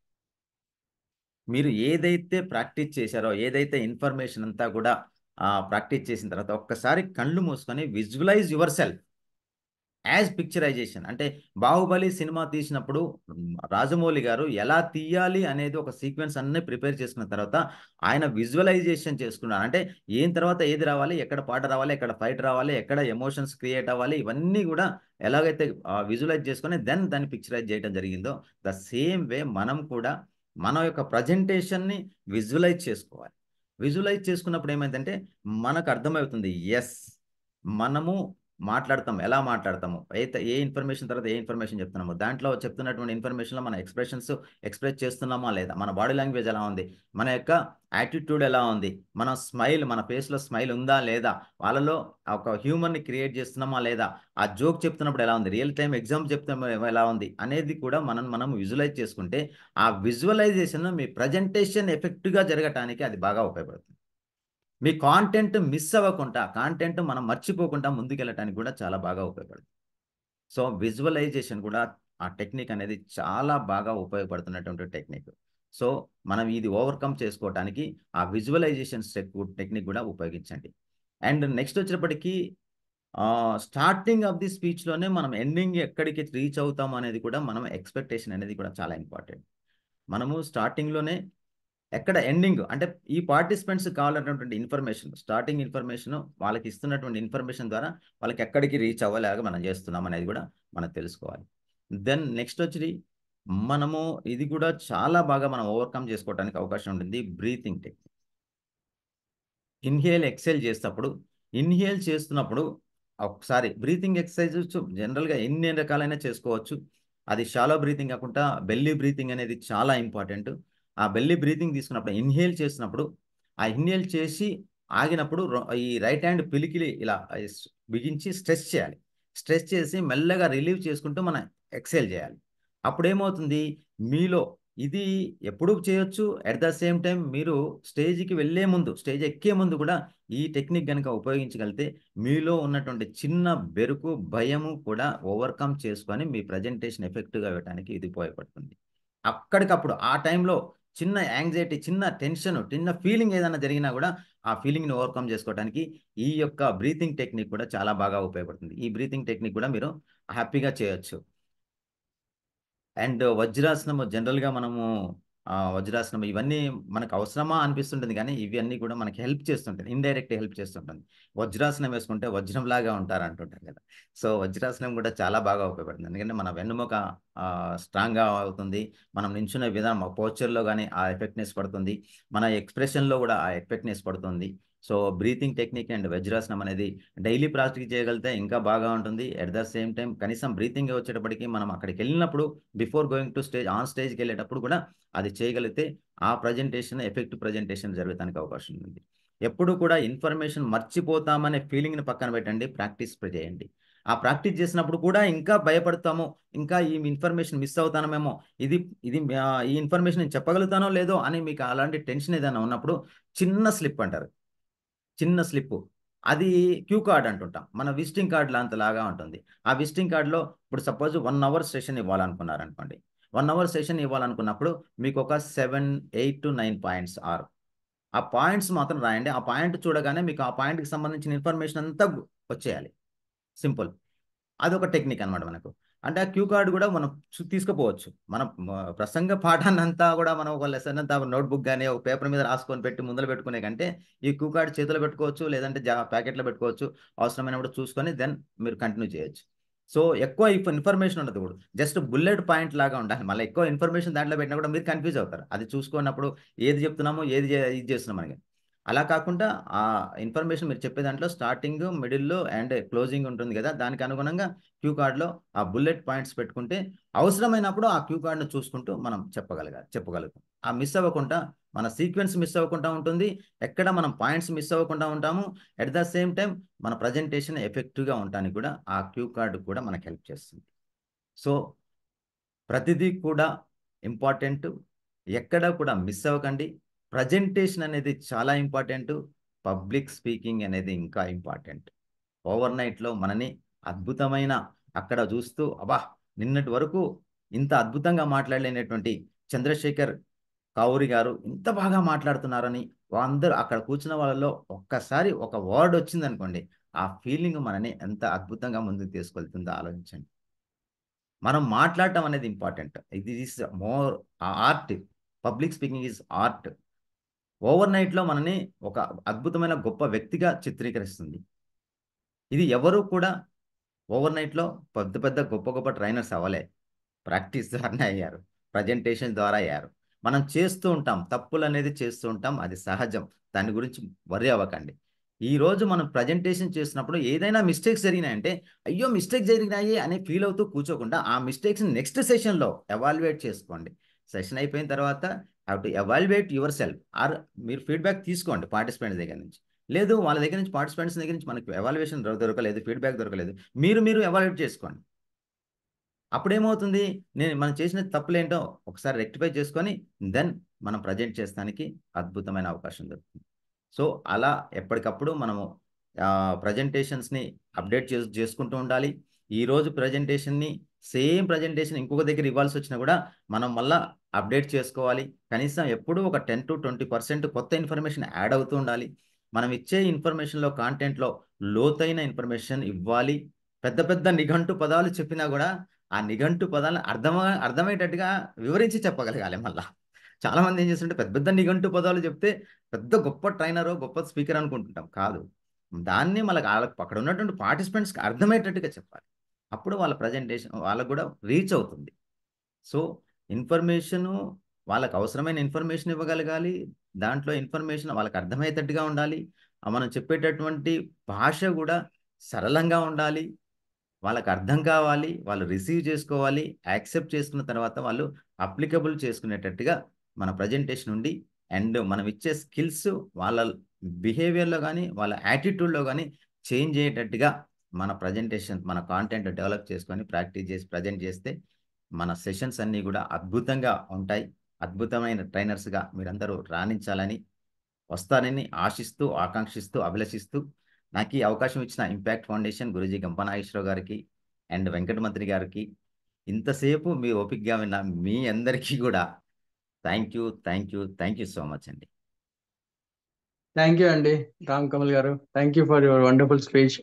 మీరు ఏదైతే ప్రాక్టీస్ చేశారో ఏదైతే ఇన్ఫర్మేషన్ అంతా కూడా ప్రాక్టీస్ చేసిన తర్వాత ఒక్కసారి కళ్ళు మూసుకొని visualise yourself as picturisation అంటే బాహుబలి సినిమా తీసినప్పుడు రాజమౌళి గారు ఎలా తీయాలి అనేది ఒక సీక్వెన్స్ అన్నీ ప్రిపేర్ చేసుకున్న తర్వాత ఆయన విజువలైజేషన్ చేసుకున్నారు అంటే ఏం తర్వాత ఏది రావాలి ఎక్కడ పాట రావాలి ఎక్కడ ఫైట్ రావాలి ఎక్కడ ఎమోషన్స్ క్రియేట్ అవ్వాలి ఇవన్నీ కూడా ఎలాగైతే విజువలైజ్ చేసుకొని దెన్ దాన్ని పిక్చరైజ్ చేయడం జరిగిందో ద సేమ్ వే మనం కూడా మన యొక్క ప్రజెంటేషన్ని విజువలైజ్ చేసుకోవాలి విజువలైజ్ చేసుకున్నప్పుడు ఏమైందంటే మనకు అర్థమవుతుంది ఎస్ మనము మాట్లాడతాం ఎలా మాట్లాడతాము ఏ ఏ ఇన్ఫర్మేషన్ తర్వాత ఏ ఇన్ఫర్మేషన్ చెప్తున్నాము దాంట్లో చెప్తున్నటువంటి ఇన్ఫర్మేషన్లో మన ఎక్స్ప్రెషన్స్ ఎక్స్ప్రెస్ చేస్తున్నామా లేదా మన బాడీ లాంగ్వేజ్ ఎలా ఉంది మన యొక్క యాటిట్యూడ్ ఎలా ఉంది మన స్మైల్ మన ఫేస్లో స్మైల్ ఉందా లేదా వాళ్ళలో ఒక హ్యూమన్ని క్రియేట్ చేస్తున్నామా లేదా ఆ జోక్ చెప్తున్నప్పుడు ఎలా ఉంది రియల్ టైం ఎగ్జామ్ చెప్తున్నప్పుడు ఎలా ఉంది అనేది కూడా మనం మనం విజువలైజ్ చేసుకుంటే ఆ విజువలైజేషన్ మీ ప్రజెంటేషన్ ఎఫెక్ట్గా జరగటానికి అది బాగా ఉపయోగపడుతుంది మీ కాంటెంట్ మిస్ అవ్వకుండా కాంటెంట్ మనం మర్చిపోకుండా ముందుకెళ్ళటానికి కూడా చాలా బాగా ఉపయోగపడుతుంది సో విజువలైజేషన్ కూడా ఆ టెక్నిక్ అనేది చాలా బాగా ఉపయోగపడుతున్నటువంటి టెక్నిక్ సో మనం ఇది ఓవర్కమ్ చేసుకోవటానికి ఆ విజువలైజేషన్ టెక్నిక్ కూడా ఉపయోగించండి అండ్ నెక్స్ట్ వచ్చేటప్పటికి స్టార్టింగ్ ఆఫ్ ది స్పీచ్లోనే మనం ఎండింగ్ ఎక్కడికి రీచ్ అవుతాం అనేది కూడా మనం ఎక్స్పెక్టేషన్ అనేది కూడా చాలా ఇంపార్టెంట్ మనము స్టార్టింగ్లోనే ఎక్కడ ఎండింగ్ అంటే ఈ పార్టిసిపెంట్స్ కావాలన్నటువంటి ఇన్ఫర్మేషన్ స్టార్టింగ్ ఇన్ఫర్మేషన్ వాళ్ళకి ఇస్తున్నటువంటి ఇన్ఫర్మేషన్ ద్వారా వాళ్ళకి ఎక్కడికి రీచ్ అవ్వలేక మనం చేస్తున్నాం అనేది కూడా మనం తెలుసుకోవాలి దెన్ నెక్స్ట్ వచ్చి మనము ఇది కూడా చాలా బాగా మనం ఓవర్కమ్ చేసుకోవడానికి అవకాశం ఉంటుంది బ్రీతింగ్ టెక్నిక్ ఇన్హేల్ ఎక్సెల్ చేసేటప్పుడు ఇన్హేల్ చేస్తున్నప్పుడు ఒకసారి బ్రీతింగ్ ఎక్సర్సైజ్ జనరల్గా ఎన్ని రకాలైన చేసుకోవచ్చు అది షాలో బ్రీతింగ్ కాకుండా బెల్లీ బ్రీతింగ్ అనేది చాలా ఇంపార్టెంట్ ఆ బెల్లీ బ్రీతింగ్ తీసుకున్నప్పుడు ఇన్హేల్ చేసినప్పుడు ఆ ఇన్హేల్ చేసి ఆగినప్పుడు ఈ రైట్ హ్యాండ్ పిలికిలి ఇలా బిగించి స్ట్రెచ్ చేయాలి స్ట్రెచ్ చేసి మెల్లగా రిలీవ్ చేసుకుంటూ మనం ఎక్సెల్ చేయాలి అప్పుడు ఏమవుతుంది మీలో ఇది ఎప్పుడు చేయొచ్చు అట్ ద సేమ్ టైం మీరు స్టేజ్కి వెళ్ళే ముందు స్టేజ్ ఎక్కే ముందు కూడా ఈ టెక్నిక్ కనుక ఉపయోగించగలిగితే మీలో ఉన్నటువంటి చిన్న బెరుకు భయము కూడా ఓవర్కమ్ చేసుకొని మీ ప్రజెంటేషన్ ఎఫెక్టివ్గా ఇవ్వడానికి ఇది ఉపయోగపడుతుంది అక్కడికప్పుడు ఆ టైంలో చిన్న యాంగ్జైటీ చిన్న టెన్షన్ చిన్న ఫీలింగ్ ఏదైనా జరిగినా కూడా ఆ ఫీలింగ్ని ఓవర్కమ్ చేసుకోవడానికి ఈ యొక్క బ్రీతింగ్ టెక్నిక్ కూడా చాలా బాగా ఉపయోగపడుతుంది ఈ బ్రీతింగ్ టెక్నిక్ కూడా మీరు హ్యాపీగా చేయొచ్చు అండ్ వజ్రాసనము జనరల్గా మనము వజ్రాసనం ఇవన్నీ మనకు అవసరమా అనిపిస్తుంటుంది కానీ ఇవన్నీ కూడా మనకి హెల్ప్ చేస్తుంటుంది ఇండైరెక్ట్ హెల్ప్ చేస్తుంటుంది వజ్రాసనం వేసుకుంటే వజ్రంలాగా ఉంటారు అంటుంటారు కదా సో వజ్రాసనం కూడా చాలా బాగా ఉపయోగపడుతుంది ఎందుకంటే మన వెన్నుముక స్ట్రాంగ్గా అవుతుంది మనం నించున్న విధానం పోస్చర్లో కానీ ఆ ఎఫెక్ట్నెస్ పడుతుంది మన ఎక్స్ప్రెషన్లో కూడా ఆ ఎఫెక్ట్నెస్ పడుతుంది సో బ్రీతింగ్ టెక్నిక్ అండ్ వజ్రాసనం అనేది డైలీ ప్రాక్టీస్ చేయగలిగితే ఇంకా బాగా ఉంటుంది ఎట్ ద సేమ్ టైం కనీసం బ్రీతింగ్ వచ్చేటప్పటికి మనం అక్కడికి వెళ్ళినప్పుడు before going to stage on స్టేజ్కి వెళ్ళేటప్పుడు కూడా అది చేయగలిగితే ఆ ప్రజెంటేషన్ ఎఫెక్టివ్ ప్రజెంటేషన్ జరగడానికి అవకాశం ఉంది ఎప్పుడు కూడా ఇన్ఫర్మేషన్ మర్చిపోతామనే ఫీలింగ్ని పక్కన పెట్టండి ప్రాక్టీస్ చేయండి ఆ ప్రాక్టీస్ చేసినప్పుడు కూడా ఇంకా భయపడతాము ఇంకా ఈ ఇన్ఫర్మేషన్ మిస్ అవుతానమేమో ఇది ఇది ఈ ఇన్ఫర్మేషన్ నేను చెప్పగలుగుతానో లేదో అని మీకు అలాంటి టెన్షన్ ఏదైనా ఉన్నప్పుడు చిన్న స్లిప్ అంటారు చిన్న స్లిప్ అది క్యూ కార్డ్ అంటుంటాం మన విజిటింగ్ కార్డ్ లాంతలాగా ఉంటుంది ఆ విజిటింగ్ కార్డులో ఇప్పుడు సపోజ్ వన్ అవర్ సెషన్ ఇవ్వాలనుకున్నారు అనుకోండి వన్ అవర్ సెషన్ ఇవ్వాలనుకున్నప్పుడు మీకు ఒక seven eight to nine points or ఆ పాయింట్స్ మాత్రం రాయండి ఆ పాయింట్ చూడగానే మీకు ఆ పాయింట్కి సంబంధించిన ఇన్ఫర్మేషన్ అంతా వచ్చేయాలి సింపుల్ అది ఒక టెక్నిక్ అనమాట మనకు అంటే ఆ క్యూ కార్డు కూడా మనం తీసుకుపోవచ్చు మన ప్రసంగ పాఠాన్ని అంతా కూడా మనం ఒక లెసన్ అంతా నోట్బుక్ కానీ ఒక పేపర్ మీద రాసుకొని పెట్టి ముందర పెట్టుకునే కంటే ఈ క్యూ కార్డు చేతిలో పెట్టుకోవచ్చు లేదంటే జా ప్యాకెట్లో పెట్టుకోవచ్చు అవసరమైనప్పుడు చూసుకొని దెన్ మీరు కంటిన్యూ చేయొచ్చు సో ఎక్కువ ఇన్ఫర్మేషన్ ఉండదు కూడా జస్ట్ బుల్లెట్ పాయింట్ లాగా ఉండాలి మళ్ళీ ఎక్కువ ఇన్ఫర్మేషన్ దాంట్లో పెట్టినా కూడా మీరు కన్ఫ్యూజ్ అవుతారు అది చూసుకున్నప్పుడు ఏది చెప్తున్నామో ఏది ఇది చేస్తున్నాం మనకి అలా కాకుండా ఆ ఇన్ఫర్మేషన్ మీరు చెప్పే దాంట్లో స్టార్టింగ్ మిడిల్లో అండ్ క్లోజింగ్ ఉంటుంది కదా దానికి అనుగుణంగా క్యూ కార్డ్లో ఆ బుల్లెట్ పాయింట్స్ పెట్టుకుంటే అవసరమైనప్పుడు ఆ క్యూ కార్డ్ను చూసుకుంటూ మనం చెప్పగలగాలి చెప్పగలుగుతాం ఆ మిస్ అవ్వకుండా మన సీక్వెన్స్ మిస్ అవ్వకుండా ఉంటుంది ఎక్కడ మనం పాయింట్స్ మిస్ అవ్వకుండా ఉంటాము అట్ ద సేమ్ టైం మన ప్రజెంటేషన్ ఎఫెక్టివ్గా ఉండటానికి కూడా ఆ క్యూ కార్డు కూడా మనకు హెల్ప్ చేస్తుంది సో ప్రతిదీ కూడా ఇంపార్టెంట్ ఎక్కడ కూడా మిస్ అవ్వకండి ప్రజెంటేషన్ అనేది చాలా ఇంపార్టెంట్ పబ్లిక్ స్పీకింగ్ అనేది ఇంకా ఇంపార్టెంట్ ఓవర్ నైట్లో మనని అద్భుతమైన అక్కడ చూస్తూ అబ్బా నిన్నటి వరకు ఇంత అద్భుతంగా మాట్లాడలేనటువంటి చంద్రశేఖర్ కావురి గారు ఇంత బాగా మాట్లాడుతున్నారని అందరూ అక్కడ కూర్చున్న వాళ్ళలో ఒక్కసారి ఒక వర్డ్ వచ్చిందనుకోండి ఆ ఫీలింగ్ మనని ఎంత అద్భుతంగా ముందుకు తీసుకెళ్తుందో ఆలోచించండి మనం మాట్లాడటం అనేది ఇంపార్టెంట్ ఇది is more art public speaking is art over నైట్లో మనని ఒక అద్భుతమైన గొప్ప వ్యక్తిగా చిత్రీకరిస్తుంది ఇది ఎవరు కూడా ఓవర్ నైట్లో పెద్ద పెద్ద గొప్ప గొప్ప ట్రైనర్స్ అవ్వలే ప్రాక్టీస్ ద్వారానే అయ్యారు ప్రజెంటేషన్ ద్వారా అయ్యారు మనం చేస్తూ ఉంటాం తప్పులు అనేది చేస్తూ ఉంటాం అది సహజం దాని గురించి వరి అవ్వకండి ఈ రోజు మనం ప్రజెంటేషన్ చేసినప్పుడు ఏదైనా మిస్టేక్స్ జరిగినాయంటే అయ్యో మిస్టేక్ జరిగినాయి అనే ఫీల్ అవుతూ కూర్చోకుండా ఆ మిస్టేక్స్ నెక్స్ట్ సెషన్లో ఎవాల్యుయేట్ చేసుకోండి సెషన్ అయిపోయిన తర్వాత have to evaluate yourself or మీరు ఫీడ్బ్యాక్ తీసుకోండి పార్టిసిపెంట్స్ దగ్గర నుంచి లేదు వాళ్ళ దగ్గర నుంచి పార్టిసిపెంట్స్ దగ్గర నుంచి మనకు ఎవాల్యుయేషన్ దొరకలేదు ఫీడ్బ్యాక్ దొరకలేదు మీరు మీరు ఎవాల్యుయేట్ చేసుకోండి అప్పుడేమవుతుంది నేను మనం చేసిన తప్పులేంటో ఒకసారి రెక్టిఫై చేసుకొని దెన్ మనం ప్రజెంట్ చేస్తానికి అద్భుతమైన అవకాశం దొరుకుతుంది సో అలా ఎప్పటికప్పుడు మనము ప్రజెంటేషన్స్ని అప్డేట్ చేసు చేసుకుంటూ ఉండాలి ఈ రోజు ప్రజెంటేషన్ని సేమ్ ప్రజెంటేషన్ ఇంకొక దగ్గర ఇవ్వాల్సి వచ్చినా కూడా మనం మళ్ళా అప్డేట్ చేసుకోవాలి కనీసం ఎప్పుడూ ఒక టెన్ టు ట్వంటీ పర్సెంట్ కొత్త ఇన్ఫర్మేషన్ యాడ్ అవుతూ ఉండాలి మనం ఇచ్చే ఇన్ఫర్మేషన్లో కాంటెంట్లో లోతైన ఇన్ఫర్మేషన్ ఇవ్వాలి పెద్ద పెద్ద నిఘంటు పదాలు చెప్పినా కూడా ఆ నిఘంటు పదాలను అర్థమ అర్థమయ్యేటట్టుగా వివరించి చెప్పగలగాలి మళ్ళా చాలా మంది ఏం చేస్తుంటే పెద్ద పెద్ద నిఘంటు పదాలు చెప్తే పెద్ద గొప్ప ట్రైనర్ గొప్ప స్పీకర్ అనుకుంటుంటాం కాదు దాన్ని వాళ్ళకి వాళ్ళకి అక్కడ ఉన్నటువంటి పార్టిసిపెంట్స్కి అర్థమయ్యేటట్టుగా చెప్పాలి అప్పుడు వాళ్ళ ప్రజెంటేషన్ వాళ్ళకు కూడా రీచ్ అవుతుంది సో ఇన్ఫర్మేషను వాళ్ళకి అవసరమైన ఇన్ఫర్మేషన్ ఇవ్వగలగాలి దాంట్లో ఇన్ఫర్మేషన్ వాళ్ళకి అర్థమయ్యేటట్టుగా ఉండాలి మనం చెప్పేటటువంటి భాష కూడా సరళంగా ఉండాలి వాళ్ళకి అర్థం కావాలి వాళ్ళు రిసీవ్ చేసుకోవాలి యాక్సెప్ట్ చేసుకున్న తర్వాత వాళ్ళు అప్లికబుల్ చేసుకునేటట్టుగా మన ప్రజెంటేషన్ ఉండి అండ్ మనం ఇచ్చే స్కిల్స్ వాళ్ళ బిహేవియర్లో కానీ వాళ్ళ యాటిట్యూడ్లో కానీ చేంజ్ అయ్యేటట్టుగా మన ప్రజెంటేషన్ మన కాంటెంట్ డెవలప్ చేసుకొని ప్రాక్టీస్ చేసి ప్రజెంట్ చేస్తే మన సెషన్స్ అన్నీ కూడా అద్భుతంగా ఉంటాయి అద్భుతమైన ట్రైనర్స్గా మీరందరూ రాణించాలని వస్తారని ఆశిస్తూ ఆకాంక్షిస్తూ అభిలషిస్తూ నాకు ఈ అవకాశం ఇచ్చిన ఇంపాక్ట్ ఫౌండేషన్ గురుజీ గంపనాగేశ్వరరావు గారికి అండ్ వెంకటమంత్రి గారికి ఇంతసేపు మీ ఓపిక్గా విన్న మీ అందరికీ కూడా thank you thank you thank you so much అండి థ్యాంక్ యూ అండి రామ్ కమల్ గారు thank you for your wonderful speech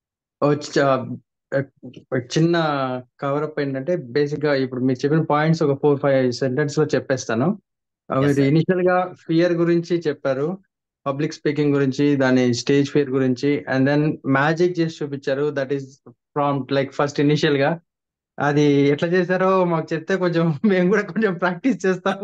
చిన్న కవరప్ ఏంటంటే బేసిక్ గా ఇప్పుడు మీరు చెప్పిన పాయింట్స్ ఒక ఫోర్ ఫైవ్ సెంటెన్స్ లో చెప్పేస్తాను మీరు ఇనిషియల్ గా ఫియర్ గురించి చెప్పారు పబ్లిక్ స్పీకింగ్ గురించి దాని స్టేజ్ ఫియర్ గురించి అండ్ దెన్ మ్యాజిక్ చేసి చూపించారు that is from like first initial గా అది ఎట్లా చేశారో మాకు చెప్తే కొంచెం మేము కూడా కొంచెం ప్రాక్టీస్ చేస్తాము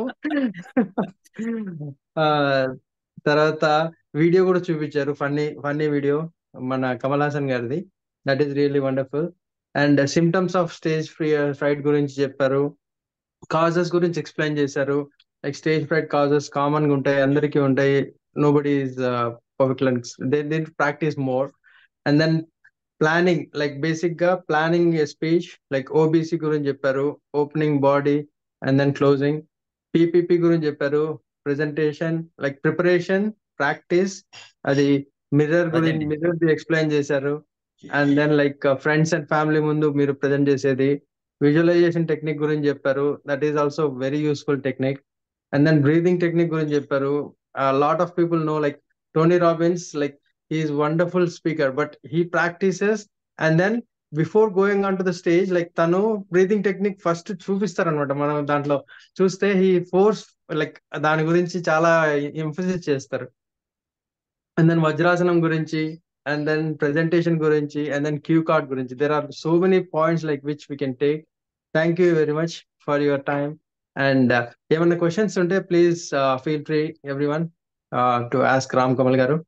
తర్వాత వీడియో కూడా చూపించారు ఫన్నీ ఫన్నీ వీడియో మన కమల్ హాసన్ గారిది that is really wonderful and symptoms of stage free fright గురించి చెప్పారు కాజెస్ గురించి ఎక్స్ప్లెయిన్ చేశారు like stage fright causes common గా ఉంటాయి అందరికీ ఉంటాయి nobody is perfect they they practice more and then planning like basic గా ప్లానింగ్ స్పీచ్ లైక్ ఓబీసీ గురించి చెప్పారు opening body and then closing PPP గురించి చెప్పారు ప్రెజెంటేషన్ లైక్ ప్రిపరేషన్ ప్రాక్టీస్ అది మిర్రర్ గురించి మిర్రర్ ఎక్స్ప్లెయిన్ చేశారు and then like friends and family ముందు మీరు ప్రజెంట్ చేసేది విజువలైజేషన్ టెక్నిక్ గురించి చెప్పారు that is also very useful technique and then breathing technique గురించి చెప్పారు lot of people know like Tony Robbins like he is wonderful speaker but he practises and then before going on to the stage like తను బ్రీతింగ్ టెక్నిక్ ఫస్ట్ చూపిస్తారు అనమాట మనం దాంట్లో చూస్తే హీ ఫోర్స్ లైక్ దాని గురించి చాలా ఎంఫసిస్ చేస్తారు అండ్ దెన్ వజ్రాసనం గురించి అండ్ దెన్ ప్రెజెంటేషన్ గురించి అండ్ దెన్ క్యూ కార్డ్ గురించి there are so many points like which we can take thank you very much for your time and ఏమైనా క్వశ్చన్స్ ఉంటే please feel free everyone to ask Ram Kamal గారు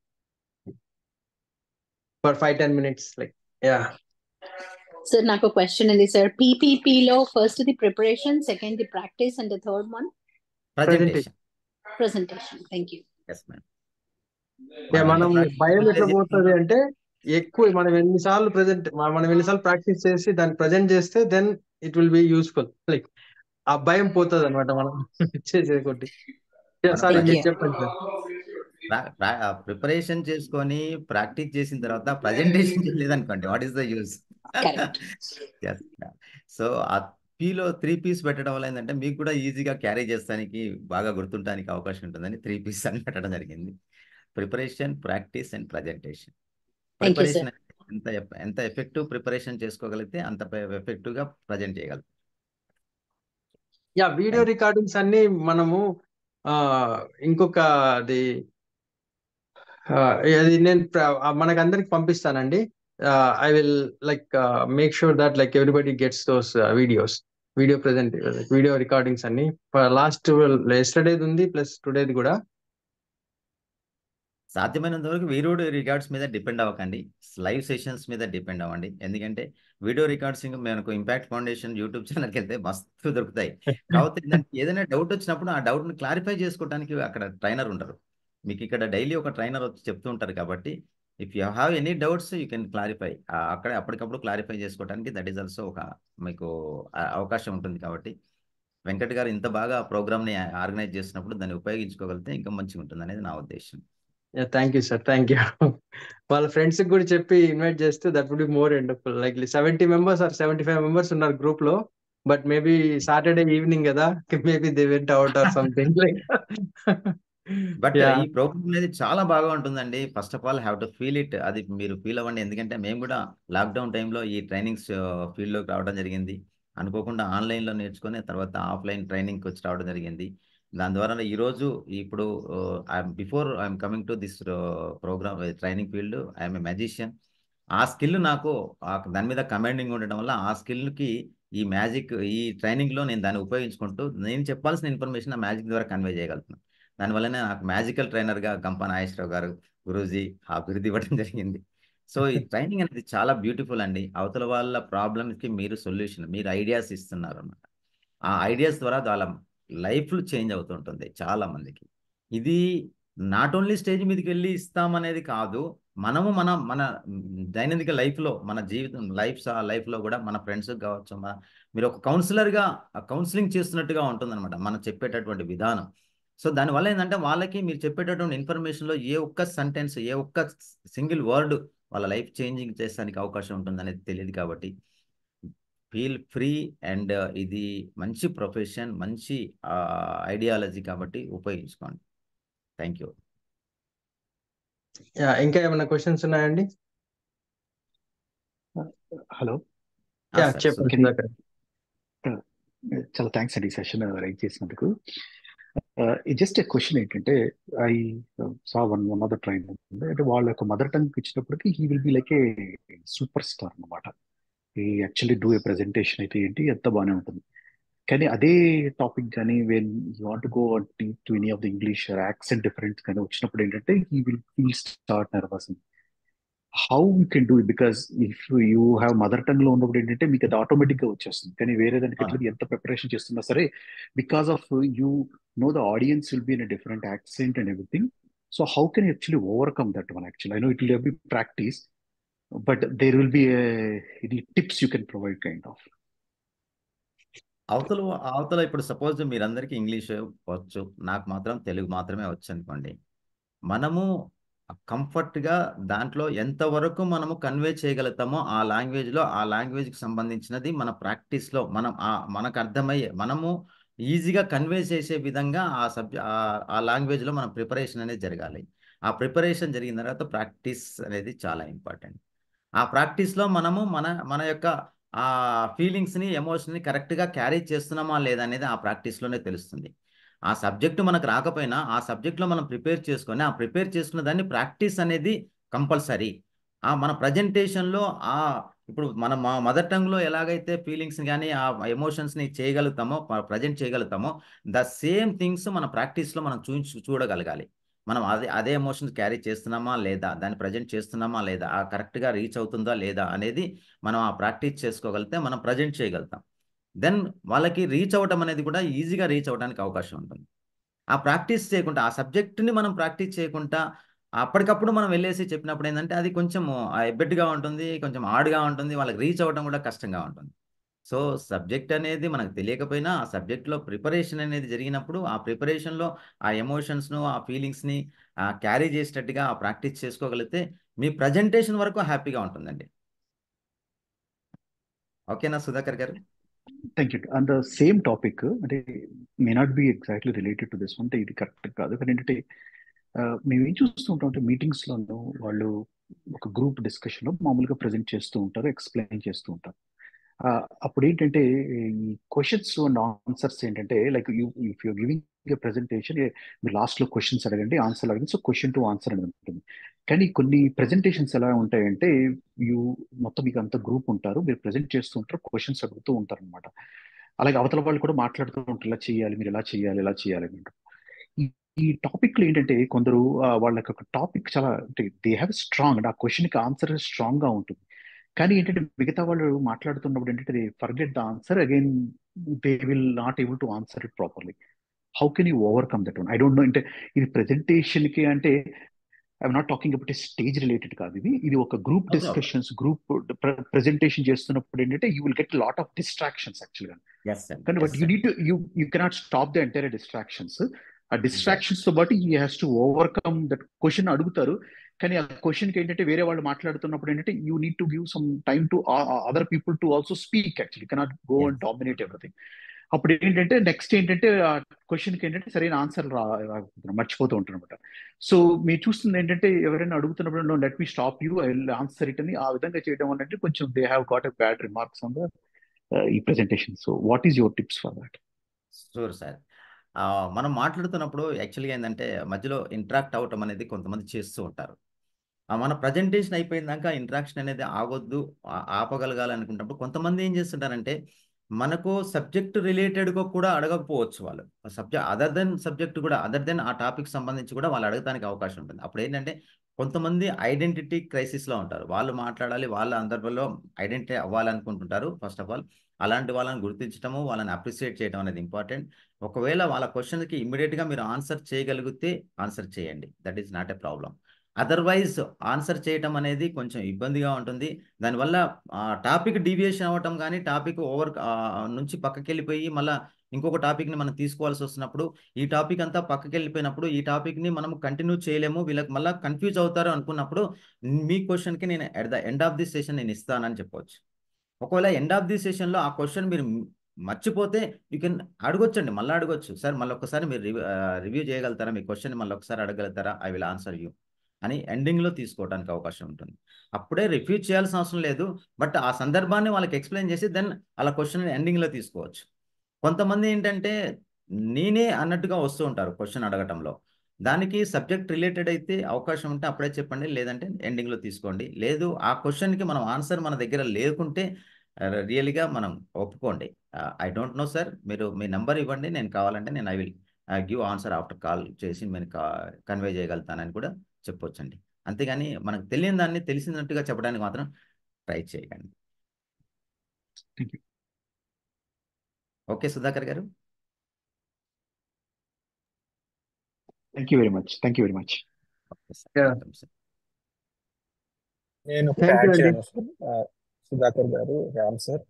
for five ten minutes like yeah sir నాకు క్వశ్చన్ ఉంది సార్ పీపీపీ లో first the preparation second the practice and the third one presentation presentation thank you yes madam మనం భయం ఎట్లా పోతుంది అంటే ఎక్కువ మనం ఎన్నిసార్లు ప్రజెంట్ మనం ఎన్నిసార్లు ప్రాక్టీస్ చేసి దాన్ని ప్రజెంట్ చేస్తే then it will be useful like ఆ భయం పోతుంది అనమాట మనం చేసే కొట్టి సారీ మీరు చెప్పండి సార్ ప్రిపరేషన్ చేసుకొని ప్రాక్టీస్ చేసిన తర్వాత ప్రజెంటేషన్ చేయలేదనుకోండి what is the use so ఆ పీలో త్రీ పీస్ పెట్టడం వల్ల ఏంటంటే మీకు కూడా ఈజీగా క్యారీ చేస్తానికి బాగా గుర్తుంటానికి అవకాశం ఉంటుందని త్రీ పీస్ అని పెట్టడం జరిగింది preparation practice and presentation preparation ఎంత ఎంత ఎఫెక్టివ్ ప్రిపరేషన్ చేసుకోగలిగితే అంత ఎఫెక్టివ్ గా ప్రజెంట్ చేయగలం యా వీడియో రికార్డింగ్స్ అన్ని మనము ఇంకొక అది అది నేను మనకు అందరికి పంపిస్తానండి I will like make sure that like everybody gets those videos video present video recordings అన్ని లాస్ట్ ఎస్టర్డేది ఉంది ప్లస్ టుడేది కూడా సాధ్యమైనంత వరకు వీడియో రికార్డ్స్ మీద డిపెండ్ అవ్వకండి లైవ్ సెషన్స్ మీద డిపెండ్ అవ్వండి ఎందుకంటే వీడియో రికార్డ్సింగ్ మనకు ఇంపాక్ట్ ఫౌండేషన్ యూట్యూబ్ ఛానల్కి వెళ్తే మస్తు దొరుకుతాయి కాకపోతే ఏంటంటే ఏదైనా డౌట్ వచ్చినప్పుడు ఆ డౌట్ని క్లారిఫై చేసుకోవడానికి అక్కడ ట్రైనర్ ఉంటారు మీకు ఇక్కడ డైలీ ఒక ట్రైనర్ వచ్చి చెప్తూ ఉంటారు కాబట్టి if you have any doubts you can clarify అక్కడే అప్పటికప్పుడు క్లారిఫై చేసుకోవడానికి దట్ ఈస్ ఆల్సో ఒక మీకు ఆ- అవకాశం ఉంటుంది కాబట్టి వెంకట్ గారు ఇంత బాగా ప్రోగ్రామ్ని ఆర్గనైజ్ చేసినప్పుడు దాన్ని ఉపయోగించుకోగలిగితే ఇంకా మంచిగా ఉంటుంది అనేది నా ఉద్దేశం thank you sir thank you వాళ్ళ ఫ్రెండ్స్ కూడా చెప్పి ఇన్వైట్ చేస్తే that would be more wonderful like seventy members or seventy five members ఉన్నారు గ్రూప్ లో బట్ మేబీ సాటర్డే ఈవినింగ్ కదా maybe they went out or something like but yeah ఈ ప్రోగ్రామ్ అనేది చాలా బాగా ఉంటుందండి first of all have to feel it అది మీరు ఫీల్ అవ్వండి ఎందుకంటే మేము కూడా లాక్డౌన్ టైంలో ఈ ట్రైనింగ్స్ ఫీల్డ్లోకి రావడం జరిగింది అనుకోకుండా ఆన్లైన్లో నేర్చుకుని తర్వాత ఆఫ్లైన్ ట్రైనింగ్కి వచ్చి రావడం జరిగింది దాని ద్వారా ఈరోజు ఇప్పుడు before I'm coming to this programme training field I'm a magician ఆ స్కిల్ నాకు ఆ దాని మీద కమాండింగ్ ఉండడం వల్ల ఆ స్కిల్కి ఈ మ్యాజిక్ ఈ ట్రైనింగ్లో నేను దాన్ని ఉపయోగించుకుంటూ నేను చెప్పాల్సిన ఇన్ఫర్మేషన్ ఆ మ్యాజిక్ ద్వారా కన్వే చేయగలుగుతున్నాను దానివల్లనే నాకు మ్యాజికల్ ట్రైనర్గా గంప నాగేశ్వరరావు గారు గురూజీ ఆ బిరుదు ఇవ్వడం జరిగింది సో ఈ ట్రైనింగ్ అనేది చాలా బ్యూటిఫుల్ అండి అవతల వాళ్ళ ప్రాబ్లమ్స్కి మీరు సొల్యూషన్ మీరు ఐడియాస్ ఇస్తున్నారు అన్నమాట ఆ ఐడియాస్ ద్వారా వాళ్ళ లైఫ్లు చేంజ్ అవుతుంటుంది చాలా మందికి ఇది నాట్ ఓన్లీ స్టేజ్ మీదకి వెళ్ళి ఇస్తామనేది కాదు మనము మన మన దైనందిక లైఫ్లో మన జీవితం లైఫ్ లైఫ్లో కూడా మన ఫ్రెండ్స్ కావచ్చు మన మీరు ఒక కౌన్సిలర్గా కౌన్సిలింగ్ చేస్తున్నట్టుగా ఉంటుందన్నమాట మనం చెప్పేటటువంటి విధానం సో దానివల్ల ఏంటంటే వాళ్ళకి మీరు చెప్పేటటువంటి ఇన్ఫర్మేషన్లో ఏ ఒక్క సెంటెన్స్ ఏ ఒక్క సింగిల్ వర్డ్ వాళ్ళ లైఫ్ చేంజింగ్ చేసడానికి అవకాశం ఉంటుందనేది తెలియదు కాబట్టి ఫీల్ ఫ్రీ అండ్ ఇది మంచి ప్రొఫెషన్ మంచి ఐడియాలజీ కాబట్టి ఉపయోగించుకోండి థ్యాంక్ యూ యా ఇంకా ఏమైనా క్వశ్చన్స్ ఉన్నాయండి హలో యా సార్ చెప్పండి Can you- సుధాకర్ చాలా థ్యాంక్స్ అండి ఈ సెషన్ రైట్ చేసినందుకు జస్ట్ క్వశ్చన్ ఏంటంటే I saw one one of the train అంటే వాళ్ళ యొక్క మదర్ టంగ్ ఇచ్చినప్పటికీ he will be like a superstar అనమాట ఈ యాక్చువల్లీ డూ ఏ ప్రెజెంటేషన్ అయితే ఏంటి ఎంత బాగానే ఉంటుంది కానీ అదే టాపిక్ కానీ when you want go to any of the English accent difference కానీ వచ్చినప్పుడు ఏంటంటే he will feel start nervous how you can do it because if you have mother tongue లో ఉన్నప్పుడు ఏంటంటే మీకు అది ఆటోమేటిక్ గా వచ్చేస్తుంది కానీ వేరే దానికి అవును. ఎట్లా ఎంత ప్రిపరేషన్ చేస్తున్నా సరే because of you know the audience will be in different accent and everything so how can actually overcome that one actual I know it will be practice but there will be any tips you can provide kind of అవతల అవతల ఇప్పుడు సపోజ్ మీరందరికీ ఇంగ్లీష్ వచ్చు నాకు మాత్రం తెలుగు మాత్రమే వచ్చు అనుకోండి మనము కంఫర్ట్గా దాంట్లో ఎంతవరకు మనము కన్వే చేయగలుగుతామో ఆ లాంగ్వేజ్లో ఆ లాంగ్వేజ్కి సంబంధించినది మన ప్రాక్టీస్లో మనం ఆ మనకు అర్థమయ్యే మనము ఈజీగా కన్వే చేసే విధంగా ఆ సబ్జె ఆ లాంగ్వేజ్లో మన ప్రిపరేషన్ అనేది జరగాలి ఆ ప్రిపరేషన్ జరిగిన తర్వాత ప్రాక్టీస్ అనేది చాలా ఇంపార్టెంట్ ఆ ప్రాక్టీస్లో మనము మన మన యొక్క ఆ ఫీలింగ్స్ని ఎమోషన్ని కరెక్ట్గా క్యారీ చేస్తున్నామా లేదా అనేది ఆ ప్రాక్టీస్లోనే తెలుస్తుంది ఆ సబ్జెక్టు మనకు రాకపోయినా ఆ సబ్జెక్ట్లో మనం ప్రిపేర్ చేసుకొని ఆ ప్రిపేర్ చేసుకున్న దాన్ని ప్రాక్టీస్ అనేది కంపల్సరీ ఆ మన ప్రజెంటేషన్లో ఆ ఇప్పుడు మన మా మదర్ టంగ్లో ఎలాగైతే ఫీలింగ్స్ కానీ ఆ ఎమోషన్స్ని చేయగలుగుతామో ప్రజెంట్ చేయగలుగుతామో ద సేమ్ థింగ్స్ మన ప్రాక్టీస్లో మనం చూ చూడగలగాలి మనం అదే అదే ఎమోషన్స్ క్యారీ చేస్తున్నామా లేదా దాన్ని ప్రజెంట్ చేస్తున్నామా లేదా ఆ కరెక్ట్గా రీచ్ అవుతుందా లేదా అనేది మనం ఆ ప్రాక్టీస్ చేసుకోగలిగితే మనం ప్రజెంట్ చేయగలుగుతాం దెన్ వాళ్ళకి రీచ్ అవ్వటం అనేది కూడా ఈజీగా రీచ్ అవ్వడానికి అవకాశం ఉంటుంది ఆ ప్రాక్టీస్ చేయకుండా ఆ సబ్జెక్ట్ని మనం ప్రాక్టీస్ చేయకుండా అప్పటికప్పుడు మనం వెళ్ళేసి చెప్పినప్పుడు ఏంటంటే అది కొంచెం ఎబ్బెట్టుగా ఉంటుంది కొంచెం ఆడుగా ఉంటుంది వాళ్ళకి రీచ్ అవ్వడం కూడా కష్టంగా ఉంటుంది సో సబ్జెక్ట్ అనేది మనకు తెలియకపోయినా ఆ సబ్జెక్ట్లో ప్రిపరేషన్ అనేది జరిగినప్పుడు ఆ ప్రిపరేషన్లో ఆ ఎమోషన్స్ను ఆ ఫీలింగ్స్ని క్యారీ చేసేటట్టుగా ఆ ప్రాక్టీస్ చేసుకోగలిగితే మీ ప్రజెంటేషన్ వరకు హ్యాపీగా ఉంటుందండి ఓకేనా సుధాకర్ గారు thank you and same topic అంటే may not be exactly related to this అంటే ఇది కరెక్ట్ కాదు కానీ ఏంటంటే మేము ఏం చూస్తూ ఉంటాం అంటే మీటింగ్స్లోనూ వాళ్ళు ఒక గ్రూప్ డిస్కషన్లో మామూలుగా ప్రజెంట్ చేస్తూ ఉంటారు ఎక్స్ప్లెయిన్ చేస్తూ ఉంటారు అప్పుడు ఏంటంటే ఈ క్వశ్చన్స్ అండ్ ఆన్సర్స్ ఏంటంటే like you if you giving a presentation మీరు లాస్ట్లో క్వశ్చన్స్ అడగండి ఆన్సర్ అడగండి సో క్వశ్చన్ టు ఆన్సర్ అనేది ఉంటుంది కానీ కొన్ని ప్రెజెంటేషన్స్ ఎలా ఉంటాయంటే యూ మొత్తం మీకు అంత గ్రూప్ ఉంటారు మీరు ప్రజెంట్ చేస్తూ ఉంటారు క్వశ్చన్స్ అడుగుతూ ఉంటారు అనమాట అలాగే అవతల వాళ్ళు కూడా మాట్లాడుతూ ఉంటారు ఇలా చేయాలి మీరు ఎలా చేయాలి ఎలా చేయాలి అంటారు ఈ టాపిక్ లో ఏంటంటే కొందరు ఆ, వాళ్ళకి ఒక టాపిక్ చాలా అంటే దే హ్యావ్ స్ట్రాంగ్ అంటే ఆ క్వశ్చన్ కి ఆన్సర్ స్ట్రాంగ్ గా ఉంటుంది కానీ ఏంటంటే మిగతా వాళ్ళు మాట్లాడుతున్నప్పుడు ఏంటంటే they forget the answer again they will not able to answer it properly how can you overcome that one I don't know అంటే ఇది ప్రెజెంటేషన్ కి అంటే I'm not talking about stage related కాదు ఇది ఇది ఒక group No problem. Discussions group presentation చేస్తున్నప్పుడు ఏంటంటే you will get lot of distractions యాక్చువల్గా ఎస్ సార్ కానీ but yes you sir need to you you cannot stop the entire distractions ఆ డిస్ట్రాక్షన్స్ తో పాటు ఈ has to overcome that question అడుగుతారు కానీ ఆ క్వశ్చన్ కి ఏంటంటే వేరే వాళ్ళు మాట్లాడుతున్నప్పుడు ఏంటంటే you need to give some time to other people to also speak actually cannot go and yes dominate everything అప్పుడు ఏంటంటే నెక్స్ట్ ఏంటంటే ఆ క్వశ్చన్ కి ఏంటంటే సరైన ఆన్సర్ రా రాకపోతున్నాం, మర్చిపోతూ ఉంటాం అనమాట సో మీరు చూస్తుంది ఏంటంటే ఎవరైనా అడుగుతున్నప్పుడు let me stop you I will answer it అని ఆ విధంగా చేయడం అంటే కొంచెం they have got a bad remarks on the ఈ presentation so what is your tips for that sure sir ఆ, మనం మాట్లాడుతున్నప్పుడు యాక్చువల్గా ఏంటంటే మధ్యలో ఇంటరాక్ట్ అవటం అనేది కొంతమంది చేస్తూ ఉంటారు ఆ, మన ప్రజెంటేషన్ అయిపోయిందాక ఇంటరాక్షన్ అనేది ఆగొద్దు ఆ- ఆపగలగాలి అనుకున్నప్పుడు కొంతమంది ఏం చేస్తుంటారంటే మనకు సబ్జెక్ట్ రిలేటెడ్గా కూడా అడగకపోవచ్చు వాళ్ళు సబ్జెక్ట్ అదర్ దెన్ సబ్జెక్ట్ కూడా అదర్ దెన్ ఆ టాపిక్ సంబంధించి కూడా వాళ్ళు అడగడానికి అవకాశం ఉంటుంది అప్పుడు ఏంటంటే కొంతమంది ఐడెంటిటీ క్రైసిస్లో ఉంటారు వాళ్ళు మాట్లాడాలి వాళ్ళ అందరిలో ఐడెంటిటీ అవ్వాలనుకుంటుంటారు ఫస్ట్ ఆఫ్ ఆల్ అలాంటి వాళ్ళని గుర్తించడము వాళ్ళని అప్రిషియేట్ చేయడం అనేది ఇంపార్టెంట్ ఒకవేళ వాళ్ళ క్వశ్చన్కి ఇమ్మీడియట్గా మీరు ఆన్సర్ చేయగలిగితే ఆన్సర్ చేయండి that is not a problem otherwise answer చేయటం అనేది కొంచెం ఇబ్బందిగా ఉంటుంది దానివల్ల టాపిక్ డీవియేషన్ అవ్వటం కానీ టాపిక్ ఓవర్ నుంచి పక్కకి వెళ్ళిపోయి మళ్ళీ ఇంకొక టాపిక్ని మనం తీసుకోవాల్సి వస్తున్నప్పుడు ఈ టాపిక్ అంతా పక్కకి వెళ్ళిపోయినప్పుడు ఈ టాపిక్ని మనం కంటిన్యూ చేయలేము వీళ్ళకి మళ్ళీ కన్ఫ్యూజ్ అవుతారు అనుకున్నప్పుడు మీ క్వశ్చన్కి నేను at the end of the session నేను ఇస్తానని చెప్పవచ్చు ఒకవేళ ఎండ్ ఆఫ్ ది సెషన్లో ఆ క్వశ్చన్ మీరు మర్చిపోతే యూ కెన్ అడగొచ్చండి మళ్ళీ అడగొచ్చు సార్ మళ్ళీ ఒకసారి మీరు రివ్యూ చేయగలుగుతారా మీ క్వశ్చన్ మళ్ళీ ఒకసారి అడగలుగుతారా ఐ విల్ ఆన్సర్ యూ అని ఎండింగ్లో తీసుకోవడానికి అవకాశం ఉంటుంది అప్పుడే రిఫ్యూజ్ చేయాల్సిన అవసరం లేదు బట్ ఆ సందర్భాన్ని వాళ్ళకి ఎక్స్ప్లెయిన్ చేసి దెన్ అలా క్వశ్చన్ ఎండింగ్లో తీసుకోవచ్చు కొంతమంది ఏంటంటే నేనే అన్నట్టుగా వస్తూ ఉంటారు క్వశ్చన్ అడగటంలో దానికి సబ్జెక్ట్ రిలేటెడ్ అయితే అవకాశం ఉంటే అప్పుడే చెప్పండి లేదంటే ఎండింగ్లో తీసుకోండి లేదు ఆ క్వశ్చన్కి మనం ఆన్సర్ మన దగ్గర లేకుంటే రియల్గా మనం ఒప్పుకోండి ఐ డోంట్ నో సార్ మీరు మీ నెంబర్ ఇవ్వండి నేను కావాలంటే నేను I will give answer after call చేసి నేను కన్వే చేయగలుగుతానని కూడా చెప్పొచ్చండి అంతేగాని మనకు తెలియని దాన్ని తెలిసినట్టుగా చెప్పడానికి మాత్రం ట్రై చేయకండి థ్యాంక్ యూ ఓకే సుధాకర్ గారు thank you very much thank you very much okay sir Yeah. Welcome sir నేను ఒకటి Thank you యాడ్ అండి. చేయను సార్ ఆ, సుధాకర్ గారు రామ్ సార్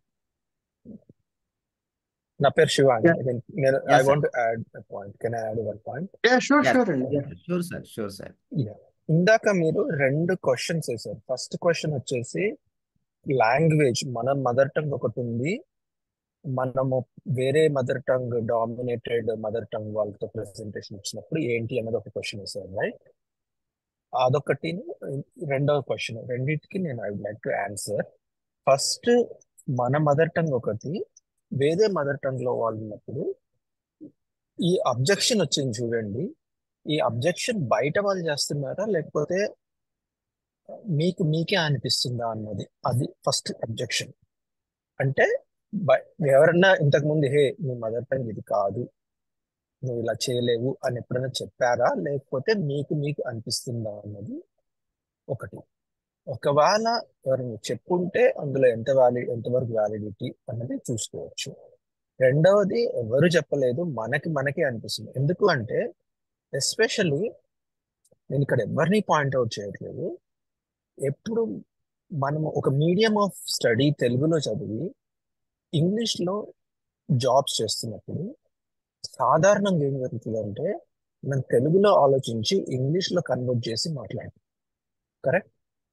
నా పేరు శివ అండి Yeah. నేను- నేను I Yes, sir. Want add point can I add one point Yeah, sure, sure అండి. Yeah. Sure sir sure sir ఇందాక మీరు రెండు క్వశ్చన్స్ వేశారు ఫస్ట్ క్వశ్చన్ వచ్చేసి లాంగ్వేజ్ మన మదర్ టంగ్ ఒకటి ఉంది మనము వేరే mother tongue dominated mother tongue వాళ్ళతో ప్రెజెంటేషన్ ఇచ్చినప్పుడు ఏంటి అన్నది ఒక క్వశ్చన్ వేశారు రైట్ అదొకటి రెండవ క్వశ్చన్ రెండింటికి నేను I would like to answer first మన మదర్ టంగ్ ఒకటి వేరే మదర్ టంగ్ లో వాళ్ళు ఉన్నప్పుడు ఈ అబ్జెక్షన్ వచ్చింది చూడండి ఈ అబ్జెక్షన్ బయట వాళ్ళు చేస్తున్నారా లేకపోతే మీకు మీకే అనిపిస్తుందా అన్నది అది ఫస్ట్ అబ్జెక్షన్ అంటే బ- ఎవరన్నా ఇంతకు ముందు హే నీ మదర్ టంగ్ ఇది కాదు నువ్వు ఇలా చేయలేవు అని ఎప్పుడైనా చెప్పారా లేకపోతే మీకు మీకు అనిపిస్తుందా అన్నది ఒకటి ఒకవేళ ఎవరైనా చెప్పుంటే అందులో ఎంత వ్యాలి ఎంతవరకు వ్యాలిడిటీ అన్నది చూసుకోవచ్చు రెండవది ఎవరు చెప్పలేదు మనకి మనకే అనిపిస్తుంది ఎందుకు అంటే ఎస్పెషల్లీ నేను ఇక్కడ ఎవరిని పాయింట్అవుట్ చేయట్లేదు ఎప్పుడు మనము ఒక మీడియం ఆఫ్ స్టడీ తెలుగులో చదివి ఇంగ్లీష్లో జాబ్స్ చేస్తున్నప్పుడు సాధారణంగా ఏం జరుగుతుందంటే మనం తెలుగులో ఆలోచించి ఇంగ్లీష్లో కన్వర్ట్ చేసి మాట్లాడతాం కరెక్ట్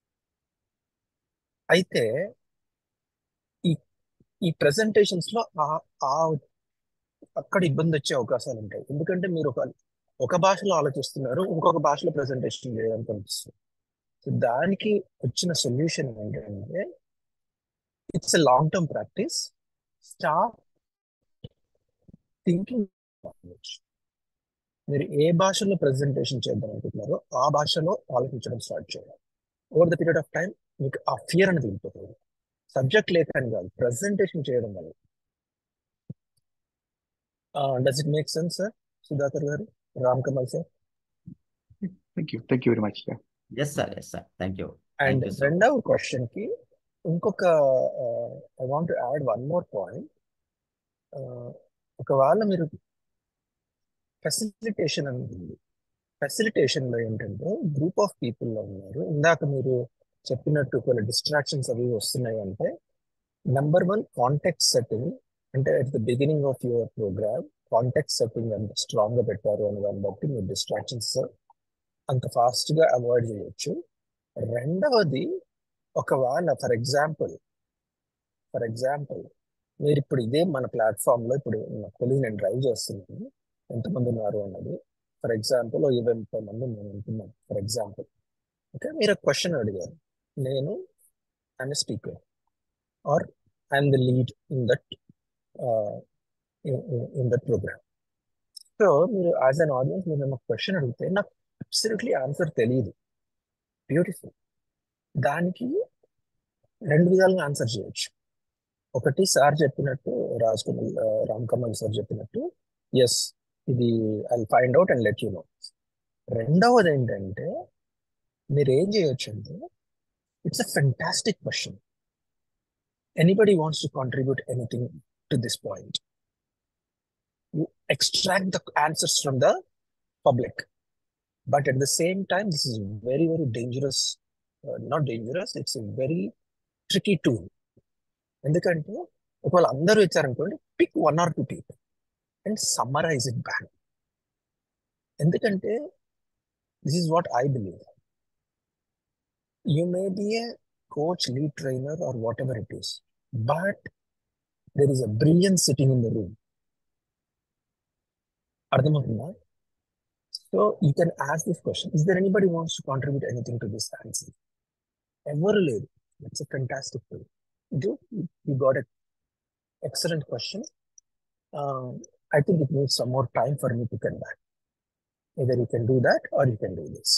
అయితే ఈ ఈ ప్రెజెంటేషన్స్ లో ఆ ఆ అక్కడ ఇబ్బంది వచ్చే అవకాశాలు ఉంటాయి ఎందుకంటే మీరు ఒక ఒక భాషలో ఆలోచిస్తున్నారు ఇంకొక భాషలో ప్రెజెంటేషన్ చేయడానికి అనిపిస్తుంది సో దానికి వచ్చిన సొల్యూషన్ ఏంటంటే it's a long term practice start thinking language మీరు ఏ భాషలో ప్రెజెంటేషన్ చేద్దాం అనుకుంటున్నారో ఆ భాషలో ఆలోచించడం స్టార్ట్ చేయాలి over the period of time మీకు ఆ ఫియర్ అనేది వెళ్ళిపోతుంది సబ్జెక్ట్ లేక అని కాదు ప్రెజెంటేషన్ చేయడం వల్ల does it make sense sir Sudhakar garu Ram Kamal sir thank you thank you very much yes sir yes sir thank you and thank you so రెండవ క్వశ్చన్ కి ఇంకొక I want add one more point ఒకవేళ మీరు ఫెసిలిటేషన్ అని ఉంది ఫెసిలిటేషన్ లో ఏంటంటే గ్రూప్ ఆఫ్ పీపుల్ లో ఉన్నారు ఇందాక మీరు చెప్పినట్టు కొన్ని డిస్ట్రాక్షన్స్ అవి వస్తున్నాయి అంటే నెంబర్ వన్ కాంటాక్ట్ సెట్టింగ్ అంటే at the beginning of your program contact setting అంత స్ట్రాంగ్ గా పెట్టారు అని దాన్ని బట్టి మీరు డిస్ట్రాక్షన్స్ అంత ఫాస్ట్ గా అవాయిడ్ చేయొచ్చు రెండవది ఒకవేళ ఫర్ ఎగ్జాంపుల్ ఫర్ ఎగ్జాంపుల్ మీరు ఇప్పుడు ఇదే మన ప్లాట్ఫామ్ లో ఇప్పుడు నాకు తెలియదు నేను డ్రైవ్ చేస్తున్నాను ఎంతమంది ఉన్నారు అన్నది ఫర్ ఎగ్జాంపుల్ ఓ ఇరవై ముప్పై మంది మేము ఉంటున్నాం ఫర్ ఎగ్జాంపుల్ ఓకే మీరు ఒక క్వశ్చన్ అడిగారు నేను I'm speaker or I'm the lead in that in that program so మీరు యాజ్ అన్ ఆడియన్స్ మీరు ఒక క్వశ్చన్ అడిగితే నాకు అబ్సల్యూట్లీ ఆన్సర్ తెలియదు బ్యూటిఫుల్ దానికి రెండు విధాలుగా ఆన్సర్ చేయొచ్చు ఒకటి సార్ చెప్పినట్టు రాజ్ కమల్ రామ్ కమల్ సార్ చెప్పినట్టు ఎస్ ఇది I find out and let you know రెండవది ఏంటంటే మీరు ఏం చేయొచ్చు అంటే it's a fantastic question anybody wants to contribute anything to this point you extract the answers from the public but at the same time this is very very dangerous not dangerous it's very tricky tool ఎందుకంటే ఒకవేళ అందరూ ఇచ్చారనుకోండి pick one or two people and summarise it back ఎందుకంటే this is what I believe you may be a coach lead trainer or whatever it is but there is a brilliant sitting in the room అర్థమవుతుందా so you can ask this question is there anybody wants to contribute anything to this answer ఎవరు లేదు it's a fantastic thing you you got an excellent question. Uh, I think it needs some more time for me to come back. Either you can do that or you can do this.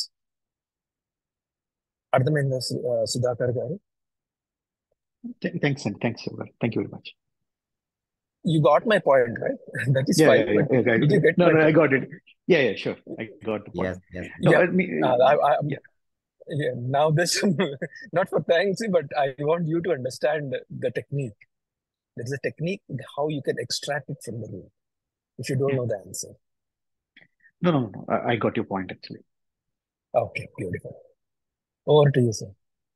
అర్థమైందా సుధాకర్ గారు థ్యాంక్స్ అండి thanks thank you very much You got my point, right? That is Yeah, fine. yeah, yeah, but yeah, did you get no, my no, I point? got it. Yeah, yeah, sure. I got the point. yes yes No, Yeah. I mean, Uh, I, I, yeah. yeah, now this, not for thanks, but I want you to understand the technique. There is a technique how you can extract it from the room if you don't know the answer. No, no, no. I, I got your point actually. Okay, beautiful. Over to you, sir.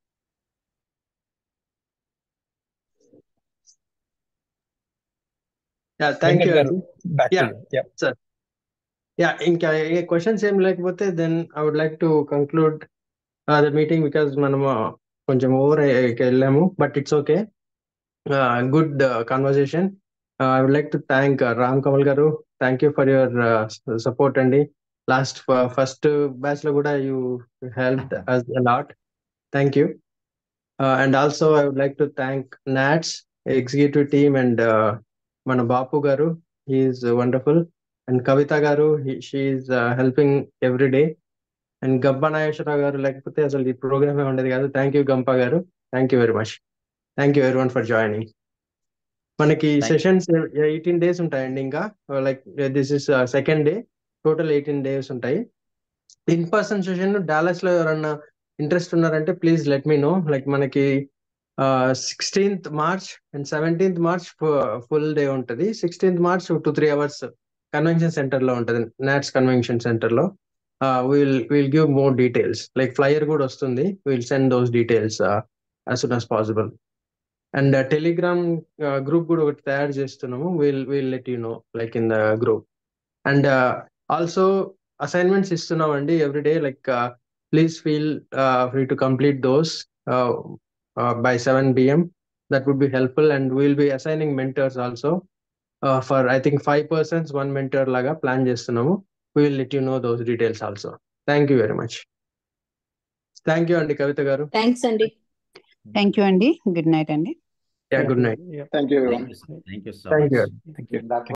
Yeah, thank Venkat you. garu, Andy. back to Yeah, you. Yeah. sir. Yeah, ఇంకా ఏ క్వశ్చన్స్ ఏం లేకపోతే then I would like to conclude the meeting because మనము కొంచెం ఓవర్ వెళ్ళాము but it's okay good conversation I would like to thank Ram Kamal గారు thank you for your support అండి లాస్ట్ ఫస్ట్ బ్యాచ్ లో కూడా you help us lot thank you and also I would like to thank NATS executive team and మన Bapu garu he's wonderful and Kavitha garu she's helping every day and Gampa Nageswara Rao గారు లేకపోతే అసలు ఈ ప్రోగ్రామ్ ఉండేది కాదు thank you Gampa garu thank you very much thank you one for joining మనకి Thank you. Sessions eighteen days ఉంటాయండి ఇంకా like this is second day total eighteen days ఉంటాయి ఇన్ పర్సన్ సెషన్ డాలస్ లో ఎవరన్నా ఇంట్రెస్ట్ ఉన్నారంటే please let me know like మనకి sixteenth March and seventeenth March full day ఉంటుంది sixteenth March two three hours convention center లో ఉంటుంది నాట్స్ కన్వెన్షన్ సెంటర్ లో will will give more details like flyer కూడా వస్తుంది will send those details as soon as possible and Telegram group కూడా ఒకటి తయారు చేస్తున్నాము will will let you know like in the group and also assignments ఇస్తున్నామండి every day like please feel free to complete those by seven PM that would be helpful and will be assigning mentors also for I think five persons one mentor లాగా ప్లాన్ చేస్తున్నాము will let you know those details also thank you very much thank you అండి కవిత గారు థ్యాంక్స్ అండి థ్యాంక్ యూ అండి గుడ్ నైట్ అండి yeah good night Yeah. Thank you Thank you, sir. Thank you so Thank you. much. Thank you.